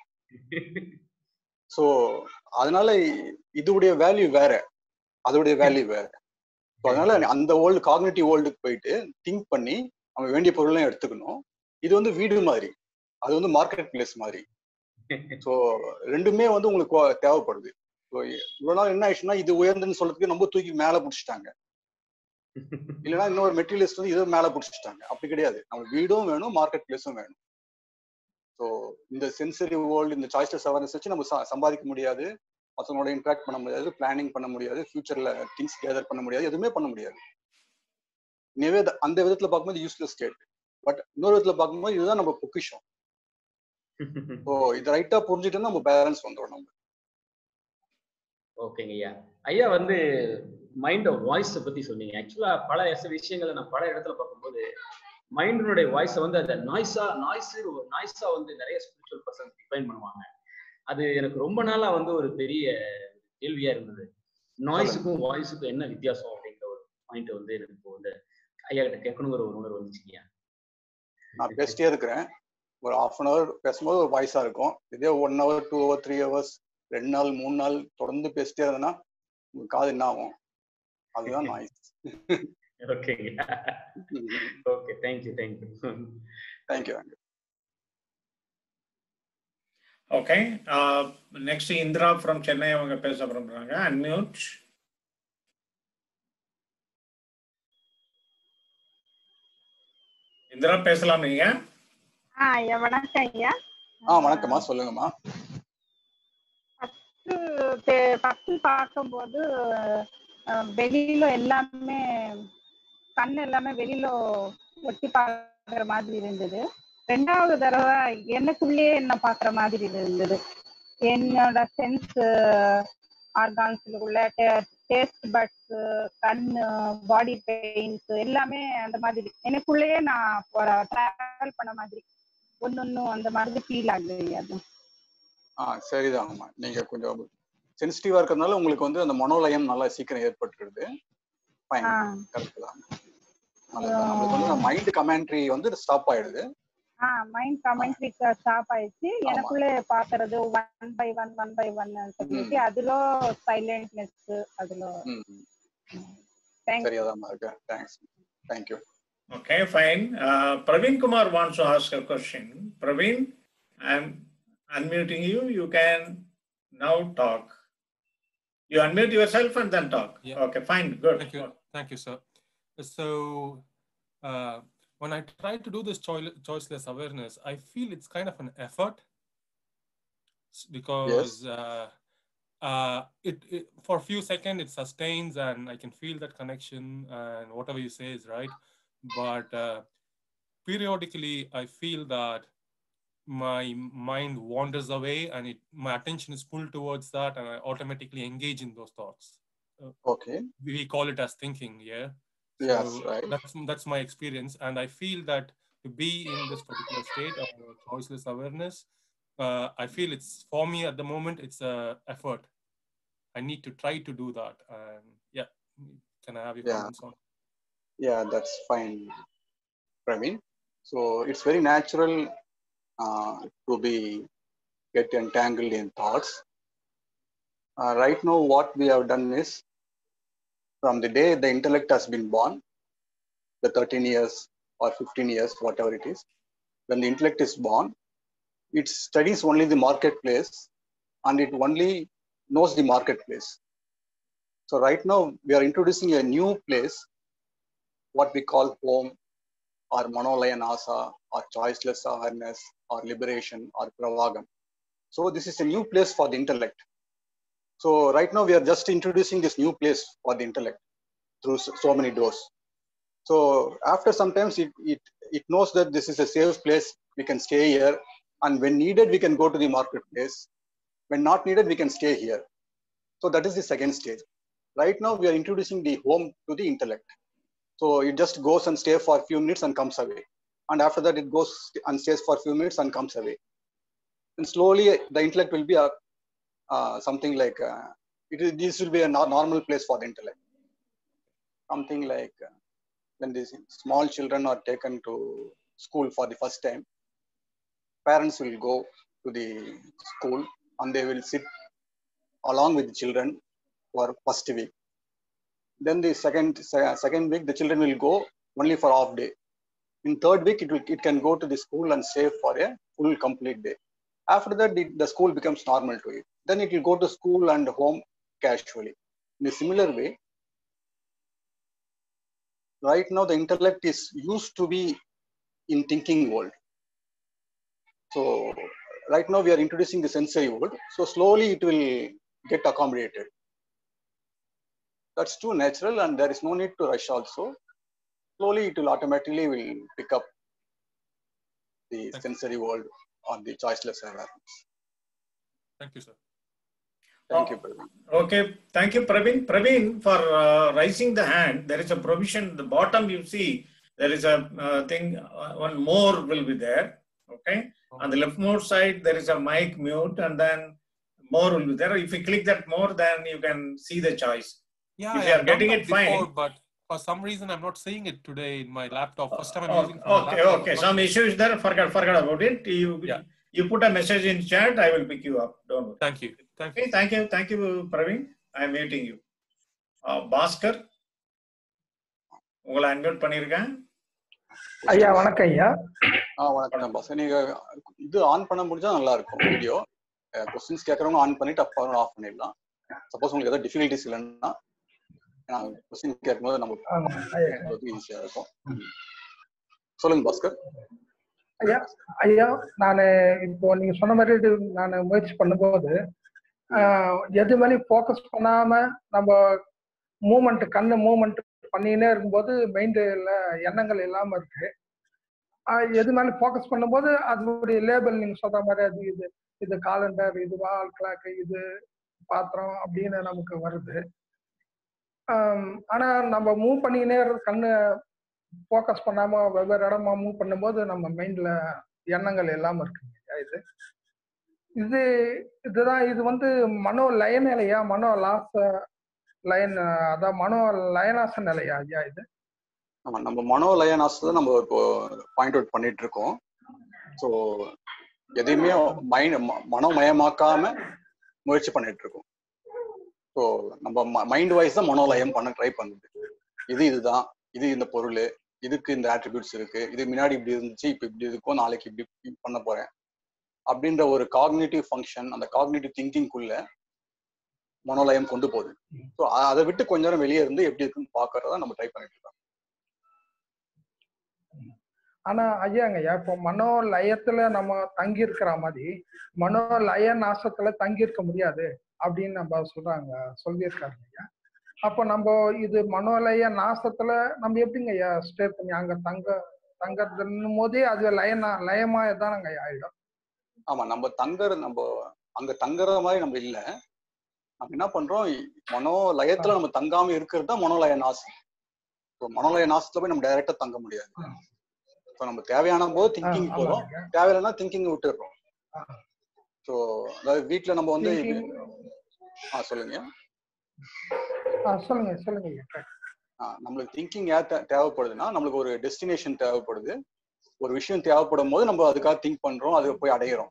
ஸோ அதனால இதோடைய வேல்யூ வேற அதோடைய வேல்யூ வேற ஸோ அதனால அந்த வேர்ல்டு காக்னேட்டிவ் வேர்ல்டுக்கு போயிட்டு திங்க் பண்ணி நம்ம வேண்டிய பொருளையும் எடுத்துக்கணும் இது வந்து வீடு மாதிரி அது வந்து மார்க்கெட் பிளேஸ் மாதிரி ஸோ ரெண்டுமே வந்து உங்களுக்கு கோ- தேவைப்படுது ஸோ இவ்வளவு நாள் என்ன ஆயிடுச்சுன்னா இது உயர்ந்துன்னு சொல்றதுக்கு ரொம்ப தூக்கி மேல பிடிச்சிட்டாங்க இல்லைன்னா இன்னொரு மெட்டீரியலிஸ்ட் வந்து இதை மேல பிடிச்சிட்டாங்க அப்படி கிடையாது நம்ம வீடும் வேணும் மார்க்கெட் பிளேஸும் வேணும் ஸோ இந்த சென்சரி வேர்ல்டு இந்த சாய்ஸ்லெஸ் அவேர்னஸ் வச்சு நம்ம ச- சம்பாதிக்க முடியாது மற்றவங்களோட இன்ட்ராக்ட் பண்ண முடியாது பிளானிங் பண்ண முடியாது ஃபியூச்சர்ல திங்ஸ் கேதர் பண்ண முடியாது எதுவுமே பண்ண முடியாது எனவே அது- அந்த விதத்துல பார்க்கும்போது யூஸ்லெஸ் ஸ்டேட் பட் இன்னொரு விதத்துல பார்க்கும்போது இதுதான் நம்ம பொக்கிஷம் ஸோ இது ரைட்டா புரிஞ்சுட்டோம்னா நம்ம பேலன்ஸ் வந்துடும் நம்ம ஓகேங்க ஐயா ஐயா வந்து மைண்ட் வாய்ஸ் பத்தி சொன்னீங்க ஆக்சுவலா பல எஸ் விஷயங்களை நான் பல இடத்துல பார்க்கும்போது மைண்டினுடைய வாய்ஸை வந்து அந்த நாய்ஸா நாய்ஸ் நாய்ஸா வந்து நிறைய ஸ்பிரிச்சுவல் பர்சன் டிஃபைன் பண்ணுவாங்க அது எனக்கு ரொம்ப நாளா வந்து ஒரு பெரிய கேள்வியா இருந்தது நாய்ஸுக்கும் வாய்ஸுக்கும் என்ன வித்தியாசம் அப்படிங்கிற ஒரு பாயிண்ட் வந்து எனக்கு இப்போ வந்து ஐயா கிட்ட கேட்கணுங்கிற ஒரு உணர்வு வந்துச்சுங்க நான் பேசிட்டே இருக்கிறேன் ஒரு ஹாஃப் அன் ஹவர் பேசும்போது ஒரு வாய்ஸா இருக்கும் இதே one hour two hour three hours ரெண்டு நாள் மூணு நாள் தொடர்ந்து பேசிட்டே இருந்தேன்னா உங்க காது என்ன ஆகும் அதுதான் நாய்ஸ் ஓகேங்க okay thank you thank you thank you okay next Indira from Chennai அவங்க பேச விரும்புறாங்க அன்மியூட் இந்திரா பேசலாம் நீங்க ஆ ஐயா வணக்கம் ஐயா ஆ வணக்கம்மா சொல்லுங்கம்மா ஃபர்ஸ்ட் ஃபர்ஸ்ட் பார்க்கும்போது அஹ், வெளியில எல்லாமே கண் எல்லாமே வெளியில ஒட்டி பார்க்குற மாதிரி இருந்தது ரெண்டாவது தடவை எனக்குள்ளேயே என்ன பார்க்குற மாதிரி இருந்தது என்னோட சென்ஸ் ஆர்கான்ஸ்ல டேஸ்ட் பட்ஸ் கண்ணு பாடி பெயின்ஸ் எல்லாமே அந்த மாதிரி எனக்குள்ளேயே நான் டிராவல் பண்ண மாதிரி ஒன்னொன்னு அந்த மாதிரி ஃபீல் ஆகுது அது ஆ சரிதாங்கம்மா நீங்க கொஞ்சம் சென்சிட்டிவா இருக்கிறதுனால உங்களுக்கு வந்து அந்த மனோலயம் நல்லா சீக்கிரம் ஏற்பட்டுருது ஃபைன் ஆ கரெக்ட் தான் நல்லதுதான். நம்மளுக்கு வந்து மைண்ட் கமெண்ட்ரி வந்து ஸ்டாப் ஆயிடுது ஆ மைண்ட் கமெண்ட்ரி ஸ்டாப் ஆயிடுச்சு எனக்குள்ள பாக்குறது one by one one by one சொல்லிட்டு அதுல சைலண்ட்னஸ் அதுல ம் தேங்க்ஸ் சரியாதாம்மா இருக்கு thanks thank you Okay, fine. Uh, Praveen Kumar wants to ask a question. Praveen, I'm unmuting you. You can now talk. You unmute yourself and then talk. Yeah. Okay, fine, good. Thank you. Thank you, sir. So, uh, when I try to do this choi- choiceless awareness, I feel it's kind of an effort s- because uh, uh, it, it for a few seconds it sustains and I can feel that connection and whatever you say is right. But uh, periodically, I feel that my mind wanders away and it, my attention is pulled towards that and I automatically engage in those thoughts Okay. we call it as thinking yeah Yes, So right. that's that's my experience and i feel that to be in this particular state of choiceless awareness uh, i feel it's for me at the moment it's a effort i need to try to do that and yeah can i have your Yeah. comments on Yeah, that's fine, Praveen. So it's very natural uh, to be get entangled in thoughts. Uh, right now, what we have done is from the day the intellect has been born, the 13 years or 15 years, whatever it is, when the intellect is born, it studies only the marketplace and it only knows the marketplace. So right now we are introducing a new place, what we call home or Manolaya Nasa or choiceless awareness or liberation or pravagam. So this is a new place for the intellect. So right now we are just introducing this new place for the intellect through so so many doors. So after sometimes it, it, it knows that this is a safe place, we can stay here. And when needed, we can go to the marketplace. When not needed, we can stay here. So that is the second stage. Right now, we are introducing the home to the intellect. So it just goes and stays for a few minutes and comes away. And after that, it goes and stays for a few minutes and comes away. And slowly, the intellect will be a, uh, something like uh, it is, this will be a no- normal place for the intellect. Something like uh, when these small children are taken to school for the first time, parents will go to the school and they will sit along with the children for first week. Then the second se- second week, the children will go only for half day. In third week, it will it can go to the school and stay for a full complete day. After that, the, the school becomes normal to it. Then it will go to school and home casually. In a similar way, right now the intellect is used to be in thinking world so right now we are introducing the sensory world so slowly it will get accommodated that's too natural and there is no need to rush also slowly it will automatically will pick up the Thank- sensory world on the choiceless awareness Thank you, sir. thank Oh. you Praveen. Okay, thank you, Praveen. Praveen, for uh, raising the hand, there is a provision. The bottom you see, there is a uh, thing. Uh, one more will be there. Okay, on the leftmost side there is a mic mute, and then more will be there. If you click that more, then you can see the choice. Yeah, If I you are have done getting that it fine. before, but for some reason I'm not seeing it today in my laptop. First time I'm Oh, using from my okay, laptop. okay. I'm not- Some issue is there. Forget, forget about it. You Yeah. you put a message in chat. I will pick you up. Don't worry. Thank you. Thank you. Okay, thank you, thank you, Praveen. I am meeting you. Uh, Bhaskar உங்களை unmute பண்ணியிருக்கேன் ஐயா வணக்கம் ஐயா ஆ வணக்கம் pass நீங்க இது on பண்ண முடிஞ்சா நல்லா இருக்கும் வீடியோ கொஸ்டின்ஸ் கேட்கறவங்க ஆன் பண்ணிட்டு அப்புறம் ஆஃப் பண்ணிடலாம் சப்போஸ் உங்களுக்கு ஏதாவது டிஃபிகல்டிஸ் இல்லைன்னா கொஸ்டின் கேட்கும்போது நம்ம ஆமா, ஐயா. ஈஸியா இருக்கும் சொல்லுங்க பாஸ்கர் ஐயா ஐயா நான் இப்போ நீங்க சொன்ன மாதிரி நான் முயற்சி பண்ணும்போது ஆஹ், எது மேலேயும் ஃபோக்கஸ் பண்ணாம நம்ம மூமெண்ட் கண்ணு மூமெண்ட் பண்ணினே இருக்கும்போது மைண்ட்ல எண்ணங்கள் இல்லாம இருக்கு ஆஹ், எது மேலே ஃபோக்கஸ் பண்ணும்போது அதனுடைய லேபிள் நீங்க சொல்ற மாதிரி அது இது இது காலண்டர் இது வால் கிளாக் இது பாத்திரம் அப்படின்னு நமக்கு வருது ஆம், ஆனா நம்ம மூவ் பண்ணிக்கினே இரு- கண்ணு ஃபோக்கஸ் பண்ணாம வெவ்வேறு இடமா மூவ் பண்ணும்போது நம்ம மைண்ட்ல எண்ணங்கள் இல்லாம இருக்குங்க ஐயா இது இது இதுதான் இது வந்து மனோ லய நிலையா மனோ லாச லயன் அதான் மனோ லயனாச நிலையா ஐயா இது ஆமா நம்ம மனோலய நாசத்தை நம்ம இப்போ பாயிண்ட் அவுட் பண்ணிட்டு இருக்கோம் ஸோ எதையுமே மைண்ட் மனோமயமாக்காம முயற்சி பண்ணிட்டு இருக்கோம் ஸோ நம்ம மைண்ட் வைஸ் தான் மனோலயம் பண்ண ட்ரை பண்ணுது இது இதுதான் இது இந்த பொருள் இதுக்கு இந்த ஆட்ரிபியூட்ஸ் இருக்கு இது முன்னாடி இப்படி இருந்துச்சு இப்போ இப்படி இருக்கும் நாளைக்கு இப்படி இப்படி பண்ண போறேன் அப்படின்ற ஒரு காக்னிட்டிவ் ஃபங்க்ஷன் அந்த காக்னிட்டிவ் திங்கிங்குள்ள மனோலயம் கொண்டு போகுது ஸோ அதை விட்டு கொஞ்ச நேரம் வெளியே இருந்து எப்படி இருக்குன்னு பாக்குறதா நம்ம ட்ரை பண்ணிட்டு இருக்கோம் ஆனா ஐயாங்க ஐயா இப்போ மனோ லயத்துல நம்ம தங்கி இருக்கிற மாதிரி மனோ லய நாசத்துல தங்கி இருக்க முடியாது அப்படின்னு நம்ம சொல்றாங்க சொல்லியிருக்காங்க ஐயா அப்போ நம்ம இது மனோலய நாசத்துல நம்ம எப்படிங்க ஐயா ஸ்டே பண்ணி அங்க தங்க தங்கறதுன்னும் போதே அது லயனா லயமா தானங்க ஐயா ஆயிடும் ஆமா நம்ம தங்குற நம்ம அங்க தங்குற மாதிரி நம்ம இல்ல நம்ம என்ன பண்றோம் மனோ லயத்துல நம்ம தங்காம இருக்கிறது தான் மனோலய நாசம் இப்போ மனோலய நாசத்துல போய் நம்ம டைரக்டா தங்க முடியாது இப்போ நம்ம தேவையான போது திங்கிங் ஆ, போறோம் ஆமாங்க. தேவையில்லைன்னா திங்கிங் விட்டுடுறோம் ஸோ அதாவது வீட்ல நம்ம வந்து Thinking- ஆ சொல்லுங்க ஆ, சொல்லுங்க சொல்லுங்க ஐயா ஆ, நம்மளுக்கு திங்கிங் ஏன் தே- தேவைப்படுதுன்னா நம்மளுக்கு ஒரு டெஸ்டினேஷன் தேவைப்படுது ஒரு விஷயம் தேவைப்படும் போது நம்ம அதுக்காக திங்க் பண்றோம் அது போய் அடையிறோம்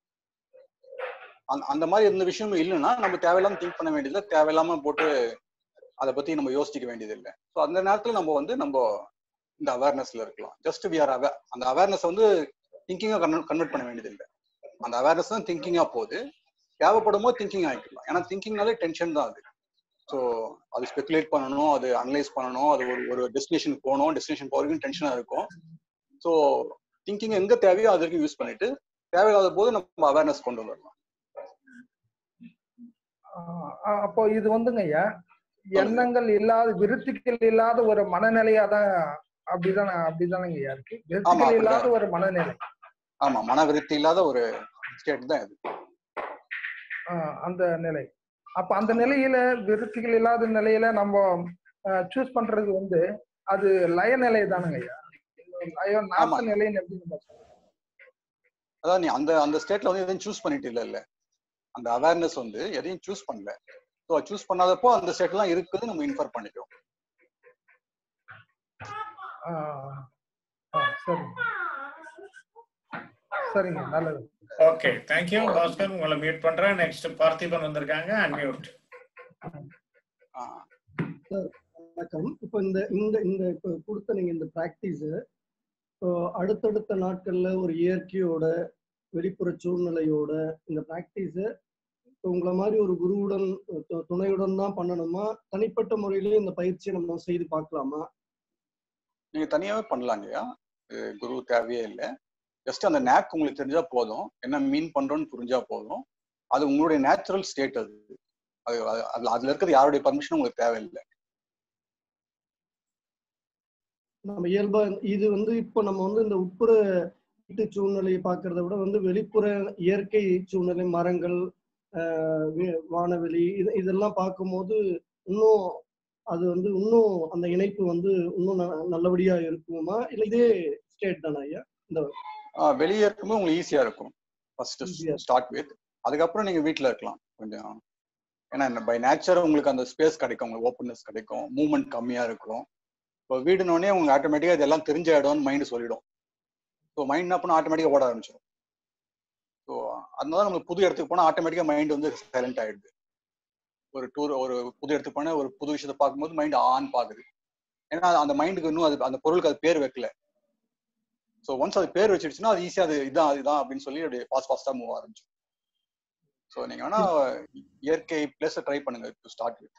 அந்த அந்த மாதிரி எந்த விஷயமும் இல்லைன்னா நம்ம தேவையில்லாம திங்க் பண்ண வேண்டியதில்லை தேவையில்லாம போட்டு அதை பத்தி நம்ம யோசிக்க வேண்டியது இல்லை ஸோ அந்த நேரத்துல நம்ம வந்து நம்ம இந்த அவேர்னஸ்ல இருக்கலாம் ஜஸ்ட் வி ஆர் அவேர் அந்த அவேர்னஸ் வந்து திங்கிங்கா கன்வெர்ட் பண்ண வேண்டியது இல்லை அந்த அவேர்னஸ் தான் திங்கிங்கா போகுது தேவைப்படும் போது திங்கிங் ஆகிக்கலாம் ஏன்னா திங்கிங்னாலே டென்ஷன் தான் அது ஸோ அது ஸ்பெகுலேட் பண்ணணும் அது அனலைஸ் பண்ணணும் அது ஒரு ஒரு டெஸ்டினேஷன் போகணும் டெஸ்டினேஷன் போகிறதுக்கும் டென்ஷனாக இருக்கும் ஸோ திங்கிங் எங்கே தேவையோ அது வரைக்கும் யூஸ் பண்ணிட்டு தேவையில்லாத போது நம்ம அவேர்னஸ் கொண்டு வந்துடலாம் ஆஹ் அப்போ இது வந்துங்க ஐயா எண்ணங்கள் இல்லாத விருத்திகள் இல்லாத ஒரு மனநிலையா தான் அப்படிதானே அப்படிதானங்க ஐயா இருக்கு விருத்திகள் அப்படிதான். இல்லாத ஒரு மனநிலை ஆமா மனவிருத்தி இல்லாத ஒரு ஸ்டேட் தான் இது ஆஹ் அந்த நிலை அப்ப அந்த நிலையில விருத்திகள் இல்லாத நிலையில நம்ம சூஸ் பண்றது வந்து அது லய நிலை தானுங்க ஐயா லய நாச நிலைன்னு எப்படி நம்ம சொல்றது? அதான் நீ அந்த அந்த ஸ்டேட்ல வந்து எதையும் சூஸ் பண்ணிட்டு இல்ல இல்ல அந்த அவேர்னஸ் வந்து எதையும் சூஸ் பண்ணல ஸோ சூஸ் பண்ணாதப்போ அந்த ஸ்டேட்லாம் இருக்குது நம்ம இன்ஃபர் பண்ணிக்கிறோம் ஆஹ் ஆஹ் சரிங்க சரிங்க நல்லது ஓகே தேங்க்யூ பாஸ்கர் உங்களை மியூட் பண்றேன் நெக்ஸ்ட் பார்த்திபன் வந்திருக்காங்க அன்மியூட் சார் வணக்கம் இப்போ இந்த இந்த இந்த இப்போ கொடுத்த நீங்க இந்த ப்ராக்டிஸ் இப்போ அடுத்தடுத்த நாட்கள்ல ஒரு இயற்கையோட வெளிப்புற சூழ்நிலையோட இந்த ப்ராக்டிஸ் இப்போ உங்களை மாதிரி ஒரு குருவுடன் து- துணையுடன் தான் பண்ணணுமா தனிப்பட்ட முறையிலேயே இந்த பயிற்சியை நம்ம செய்து பார்க்கலாமா நீங்க தனியாவே பண்ணலாங்கய்யா இது குரு தேவையே இல்லை ஜஸ்ட் அந்த நேக் உங்களுக்கு தெரிஞ்சா போதும் என்ன மீன் பண்றோம்னு புரிஞ்சா போதும் அது உங்களுடைய நேச்சுரல் ஸ்டேட் அது அது அது- அதுல அதுல இருக்கிறது யாருடைய பர்மிஷனும் உங்களுக்கு தேவையில்லை நம்ம இயல்பா இது வந்து இப்போ நம்ம வந்து இந்த உட்புற வீட்டு சூழ்நிலையை பார்க்கறத விட வந்து வெளிப்புற இயற்கை சூழ்நிலை மரங்கள் ஆஹ் வி- வானவெளி இது இதெல்லாம் பார்க்கும்போது இன்னும் அது வந்து இன்னும் அந்த இணைப்பு வந்து இன்னும் ந- நல்லபடியா இருக்குமா இல்ல இதே ஸ்டேட் தானா ஐயா இந்த ஆஹ் வெளியே இருக்கும்போது உங்களுக்கு ஈஸியா இருக்கும் ஃபர்ஸ்ட் Easier. ஸ்டார்ட் வித் அதுக்கப்புறம் நீங்க வீட்ல இருக்கலாம் கொஞ்சம் ஏன்னா பை நேச்சர் உங்களுக்கு அந்த ஸ்பேஸ் கிடைக்கும் உங்களுக்கு ஓப்பன்னஸ் கிடைக்கும் மூவ்மெண்ட் கம்மியா இருக்கும் இப்போ வீடுனோடனே உங்களுக்கு ஆட்டோமேட்டிக்கா இதெல்லாம் தெரிஞ்ச இடம்னு மைண்ட் சொல்லிடும் ஸோ மைண்ட் என்ன பண்ண ஆட்டோமேட்டிக்கா ஓட ஆரம்பிச்சிடும் ஸோ அதனால நம்மளுக்கு புது இடத்துக்கு போனால் ஆட்டோமேட்டிக்கா மைண்ட் வந்து சைலண்ட் ஆயிடுது ஒரு டூர் ஒரு புது இடத்துக்கு போனால் ஒரு புது விஷயத்தை பார்க்கும்போது மைண்ட் ஆன் பாக்குது ஏன்னா அந்த மைண்டுக்கு இன்னும் அது அந்த பொருளுக்கு அது பேர் வைக்கல ஸோ ஒன்ஸ் அது பேர் வச்சிடுச்சுன்னா அது ஈஸியாக அது இதான் இதுதான் அப்படின்னு சொல்லி அப்படியே ஃபாஸ்ட் ஃபாஸ்ட்டாக மூவ் ஆரம்பிச்சு ஸோ நீங்க வேணா இயற்கை பிளேஸை ட்ரை பண்ணுங்க டு ஸ்டார்ட் வித்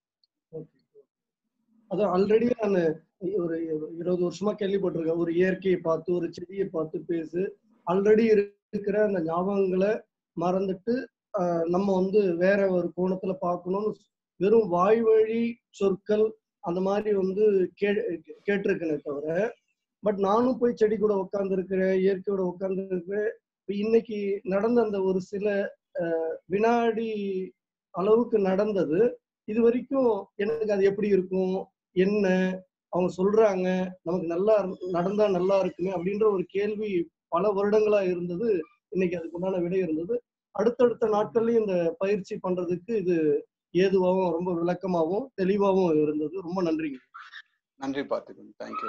அதான் ஆல்ரெடி நான் ஒரு இருபது வருஷமா கேள்விப்பட்டிருக்கேன் ஒரு இயற்கையை பார்த்து ஒரு செடியை பார்த்து பேசு ஆல்ரெடி இருக்கிற அந்த ஞாபகங்களை மறந்துட்டு ஆஹ், நம்ம வந்து வேற ஒரு கோணத்துல பார்க்கணும்னு வெறும் வாய் வழி சொற்கள் அந்த மாதிரி வந்து கே கேட்டிருக்கேனே தவிர பட் நானும் போய் செடி கூட உட்காந்துருக்கிறேன் இயற்கையோட உட்காந்துருக்கிறேன் இன்னைக்கு நடந்த அந்த ஒரு சில ஆஹ், வினாடி அளவுக்கு நடந்தது இது வரைக்கும் எனக்கு அது எப்படி இருக்கும் என்ன அவங்க சொல்றாங்க நமக்கு நல்லா இரு- நடந்தா நல்லா இருக்குமே அப்படின்ற ஒரு கேள்வி பல வருடங்களா இருந்தது இன்னைக்கு அதுக்கு உண்டான விடை இருந்தது அடுத்தடுத்த நாட்கள்லயும் இந்த பயிற்சி பண்றதுக்கு இது ஏதுவாகவும் ரொம்ப விளக்கமாகவும் தெளிவாகவும் இருந்தது ரொம்ப நன்றிங்க நன்றி பார்த்துக்கோங்க தேங்க்யூ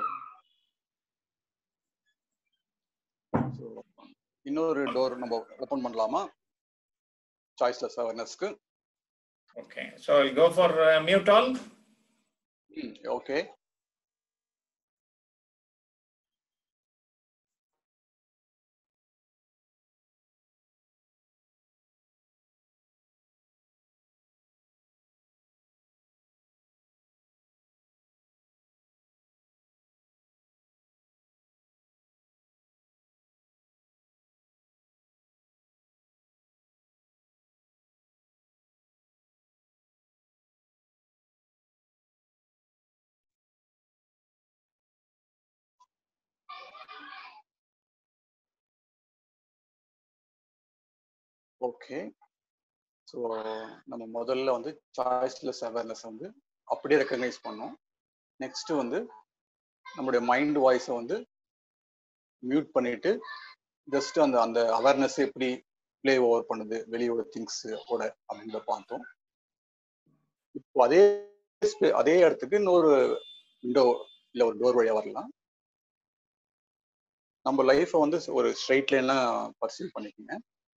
ஸோ இன்னொரு டோர் நம்ம ஓப்பன் பண்ணலாமா சாய்ஸ்லெஸ் அவேர்னஸ்க்கு okay so go for mute all okay okay so நம்ம முதல்ல வந்து சாய்ஸ்லெஸ் அவேர்னஸ் வந்து அப்படியே ரெக்கக்னைஸ் பண்ணோம் நெக்ஸ்ட் வந்து நம்மளுடைய மைண்ட் வாய்ஸை வந்து மியூட் பண்ணிட்டு ஜஸ்ட் அந்த அந்த அவேர்னஸ் எப்படி ப்ளே ஓவர் பண்ணுது வெளியோட திங்ஸ் ஓட அப்படின்றத பார்த்தோம் இப்போ அதே spa- அதே இடத்துக்கு இன்னொரு விண்டோ இல்லை ஒரு டோர் வழியா வரலாம் நம்ம லைஃப்பை வந்து ஒரு ஸ்ட்ரைட் லைன்லாம் பர்சீவ் பண்ணிக்கோங்க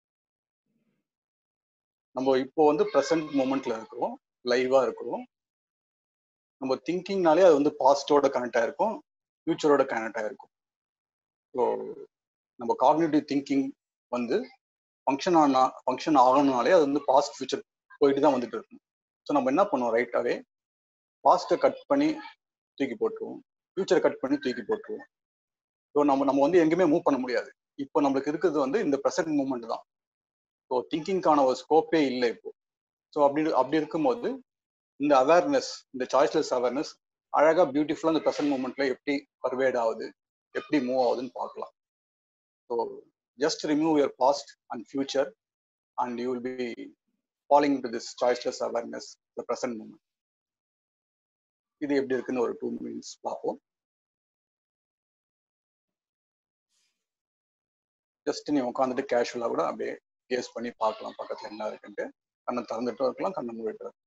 நம்ம இப்போ வந்து ப்ரெசன்ட் மூமெண்ட்ல இருக்கிறோம் லைவா இருக்கிறோம் நம்ம திங்கிங்னாலே அது வந்து பாஸ்டோட கனெக்ட் ஆயிருக்கும் ஃபியூச்சரோட கனெக்ட் ஆயிருக்கும் ஸோ நம்ம காக்னிட்டிவ் திங்கிங் வந்து ஃபங்க்ஷன் ஆனா ஃபங்க்ஷன் ஆகணும்னாலே அது வந்து பாஸ்ட் ஃபியூச்சர் போயிட்டு தான் வந்துட்டு இருக்கும் ஸோ நம்ம என்ன பண்ணுவோம் ரைட்டாவே பாஸ்ட்டை கட் பண்ணி தூக்கி போட்டுருவோம் ஃபியூச்சரை கட் பண்ணி தூக்கி போட்டுருவோம் ஸோ நம்ம நம்ம வந்து எங்கேயுமே மூவ் பண்ண முடியாது இப்போ நம்மளுக்கு இருக்கிறது வந்து இந்த ப்ரெசன்ட் மூமெண்ட் தான் ஸோ திங்கிங்கான ஒரு ஸ்கோப்பே இல்லை இப்போ ஸோ அப்படி அப்படி இருக்கும்போது இந்த அவேர்னஸ் இந்த சாய்ஸ்லெஸ் அவேர்னஸ் அழகா பியூட்டிஃபுல்லா இந்த ப்ரெசன்ட் மூமெண்ட்ல எப்படி பர்வேட் ஆகுது எப்படி மூவ் ஆகுதுன்னு பார்க்கலாம் so just remove your past and future and you will be following to this choiceless awareness the present moment இது எப்படி இருக்குன்னு ஒரு டூ மினிட்ஸ் பார்ப்போம் ஜஸ்ட் நீ உட்காந்துட்டு கேஷுவலா கூட அப்படியே கேஸ் பண்ணி பார்க்கலாம் பக்கத்துல என்ன இருக்குன்ட்டு கண்ணை திறந்துட்டும் இருக்கலாம் கண்ணை மூடிட்டு இருக்கலாம்.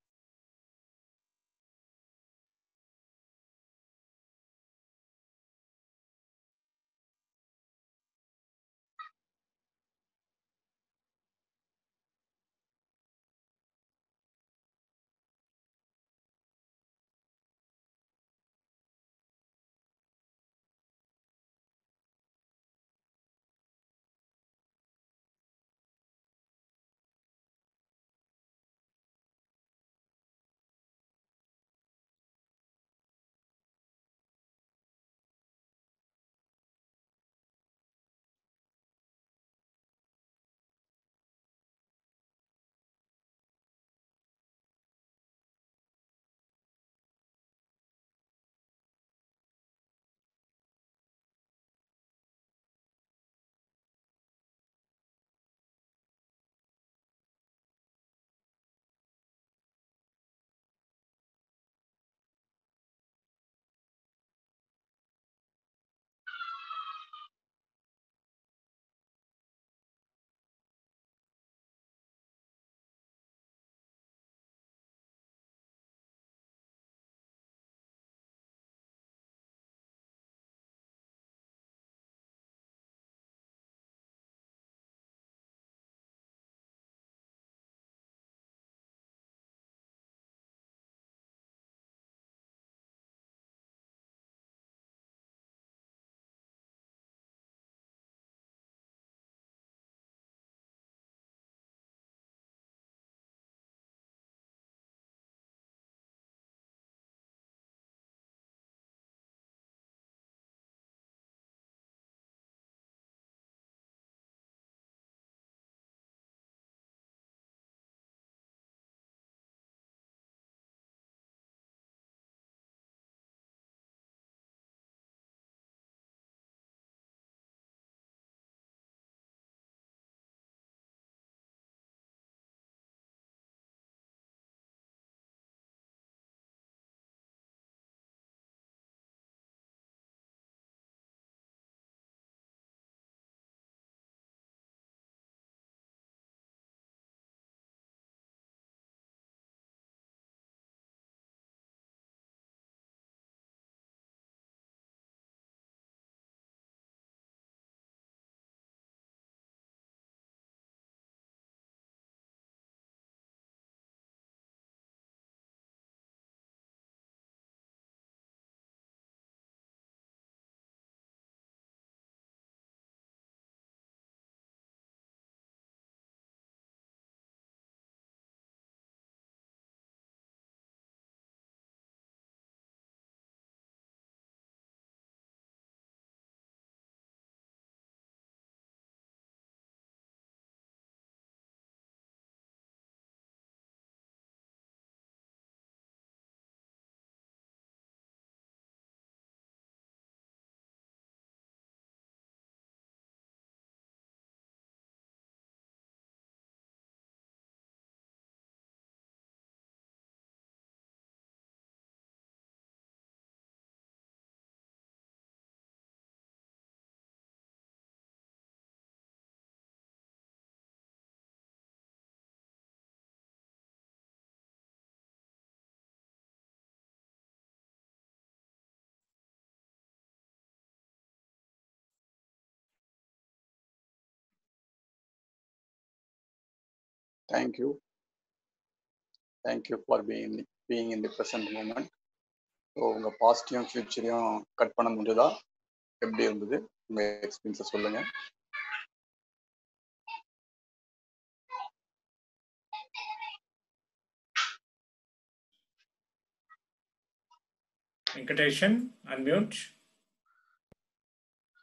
Thank you. Thank you for being being in the present moment. So உங்க பாஸ்டையும் ஃபியூச்சரையும் கட் பண்ண முடிஞ்சதா எப்படி இருந்தது உங்க எக்ஸ்பீரியன்ஸை சொல்லுங்க வெங்கடேஷன் அன்மியூட்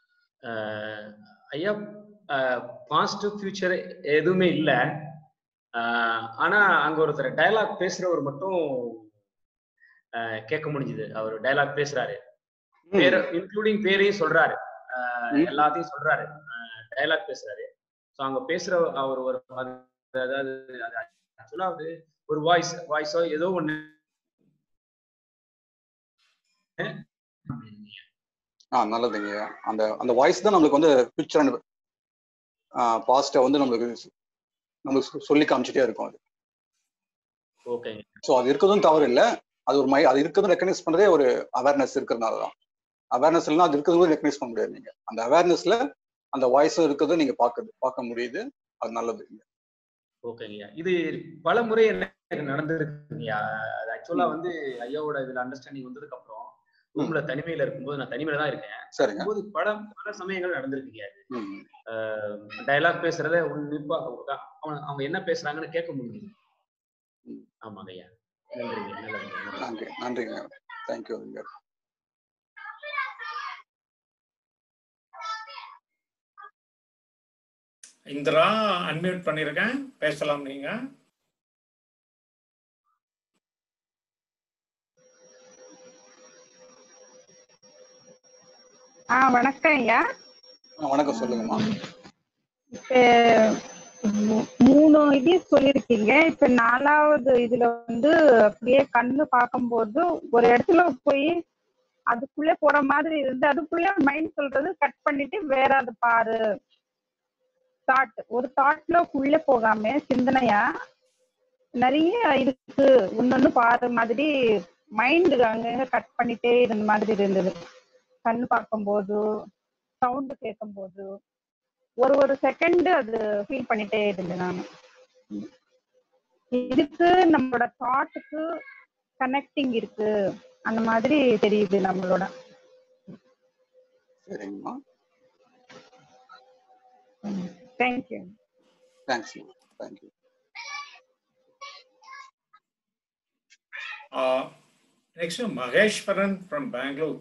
ஐயா பாஸ்ட் ஃபியூச்சர் எதுவுமே இல்லை ஆஹ் ஆனா அங்க ஒருத்தர் டயலாக் பேசுறவர் மட்டும் ஆஹ் கேட்க முடிஞ்சுது அவர் டயலாக் பேசுறாரு பேர இன்க்ளூடிங் பேரையும் சொல்றாரு ஆஹ் ம். எல்லாத்தையும் சொல்றாரு டயலாக் பேசுறாரு ஸோ அங்க பேசுற அவர் ஒரு அது- அதாவது ஆக்சுவலா அது ஒரு வாய்ஸ் வாய்ஸோ ஏதோ ஒண்ணு ஆ நல்லதுங்க அந்த அந்த வாய்ஸ் தான் நம்மளுக்கு வந்து ஃபியூச்சர் அண்ட் பாஸ்ட்டை வந்து நம்மளுக்கு நம்மளுக்கு சொ- சொல்லி காமிச்சிட்டே இருக்கும் அது ஓகேங்க ஸோ அது இருக்கிறதும் தவறு இல்லை அது ஒரு மை அது இருக்கிறதும் ரெக்கனைஸ் பண்ணுறதே ஒரு அவேர்னஸ் இருக்கிறதுனால தான் அவேர்னஸ் இல்லைனா அது இருக்கிறதும் ரெக்கனைஸ் பண்ண முடியாது நீங்கள் அந்த அவேர்னஸ்ல அந்த வாய்ஸும் இருக்கிறதும் நீங்கள் பார்க்குது பார்க்க முடியுது அது நல்லது ஓகேங்கய்யா இது பல முறை எனக்கு நடந்திருக்குங்கய்யா அது ஆக்சுவலா வந்து ஐயாவோட இதுல அண்டர்ஸ்டாண்டிங் வந்ததுக்கு அப்புறம் ரூம்ல தனிமையில இருக்கும்போது நான் தனிமையில தான் இருக்கேன் சரிங்க போது பல பல சமயங்கள் நடந்திருக்குங்க ம் டயலாக் பேசுறத உன்னிப்பா அவங்க அவங்க என்ன பேசுறாங்கன்னு கேட்க முடியுது ம். ஆமாங்க ஐயா நன்றிங்க நல்லதுங்க நல்லதுங்க. நன்றி நன்றிங்க தேங்க்யூங்க இந்திரா அன்மியூட் பண்ணிருக்கேன் பேசலாம் நீங்க ஆ வணக்கம் ஐயா ஆ, வணக்கம் சொல்லுங்கம்மா இப்ப மூ- மூணு இது சொல்லியிருக்கீங்க இப்ப நாலாவது இதுல வந்து அப்படியே கண்ணு பார்க்கும்போது ஒரு இடத்துல போய் அதுக்குள்ளே போற மாதிரி இருந்து அதுக்குள்ளே மைண்ட் சொல்றது கட் பண்ணிட்டு வேற அது பாரு தாட் ஒரு தாட்ல உள்ள போகாம சிந்தனையா நிறைய இருக்கு ஒன்னொன்னு பாரு மாதிரி மைண்ட் அங்க கட் பண்ணிட்டே இருந்த மாதிரி இருந்தது கண்ணு பார்க்கும்போது சவுண்டு கேட்கும்போது ஒரு ஒரு செகண்ட் அது ஃபீல் பண்ணிட்டே இருந்தேன் நான் இதுக்கு நம்மளோட தாட்டுக்கு கனெக்டிங் இருக்கு அந்த மாதிரி தெரியுது நம்மளோட சரிங்கம்மா thank you thanks thank you next Maheswaran from Bangalore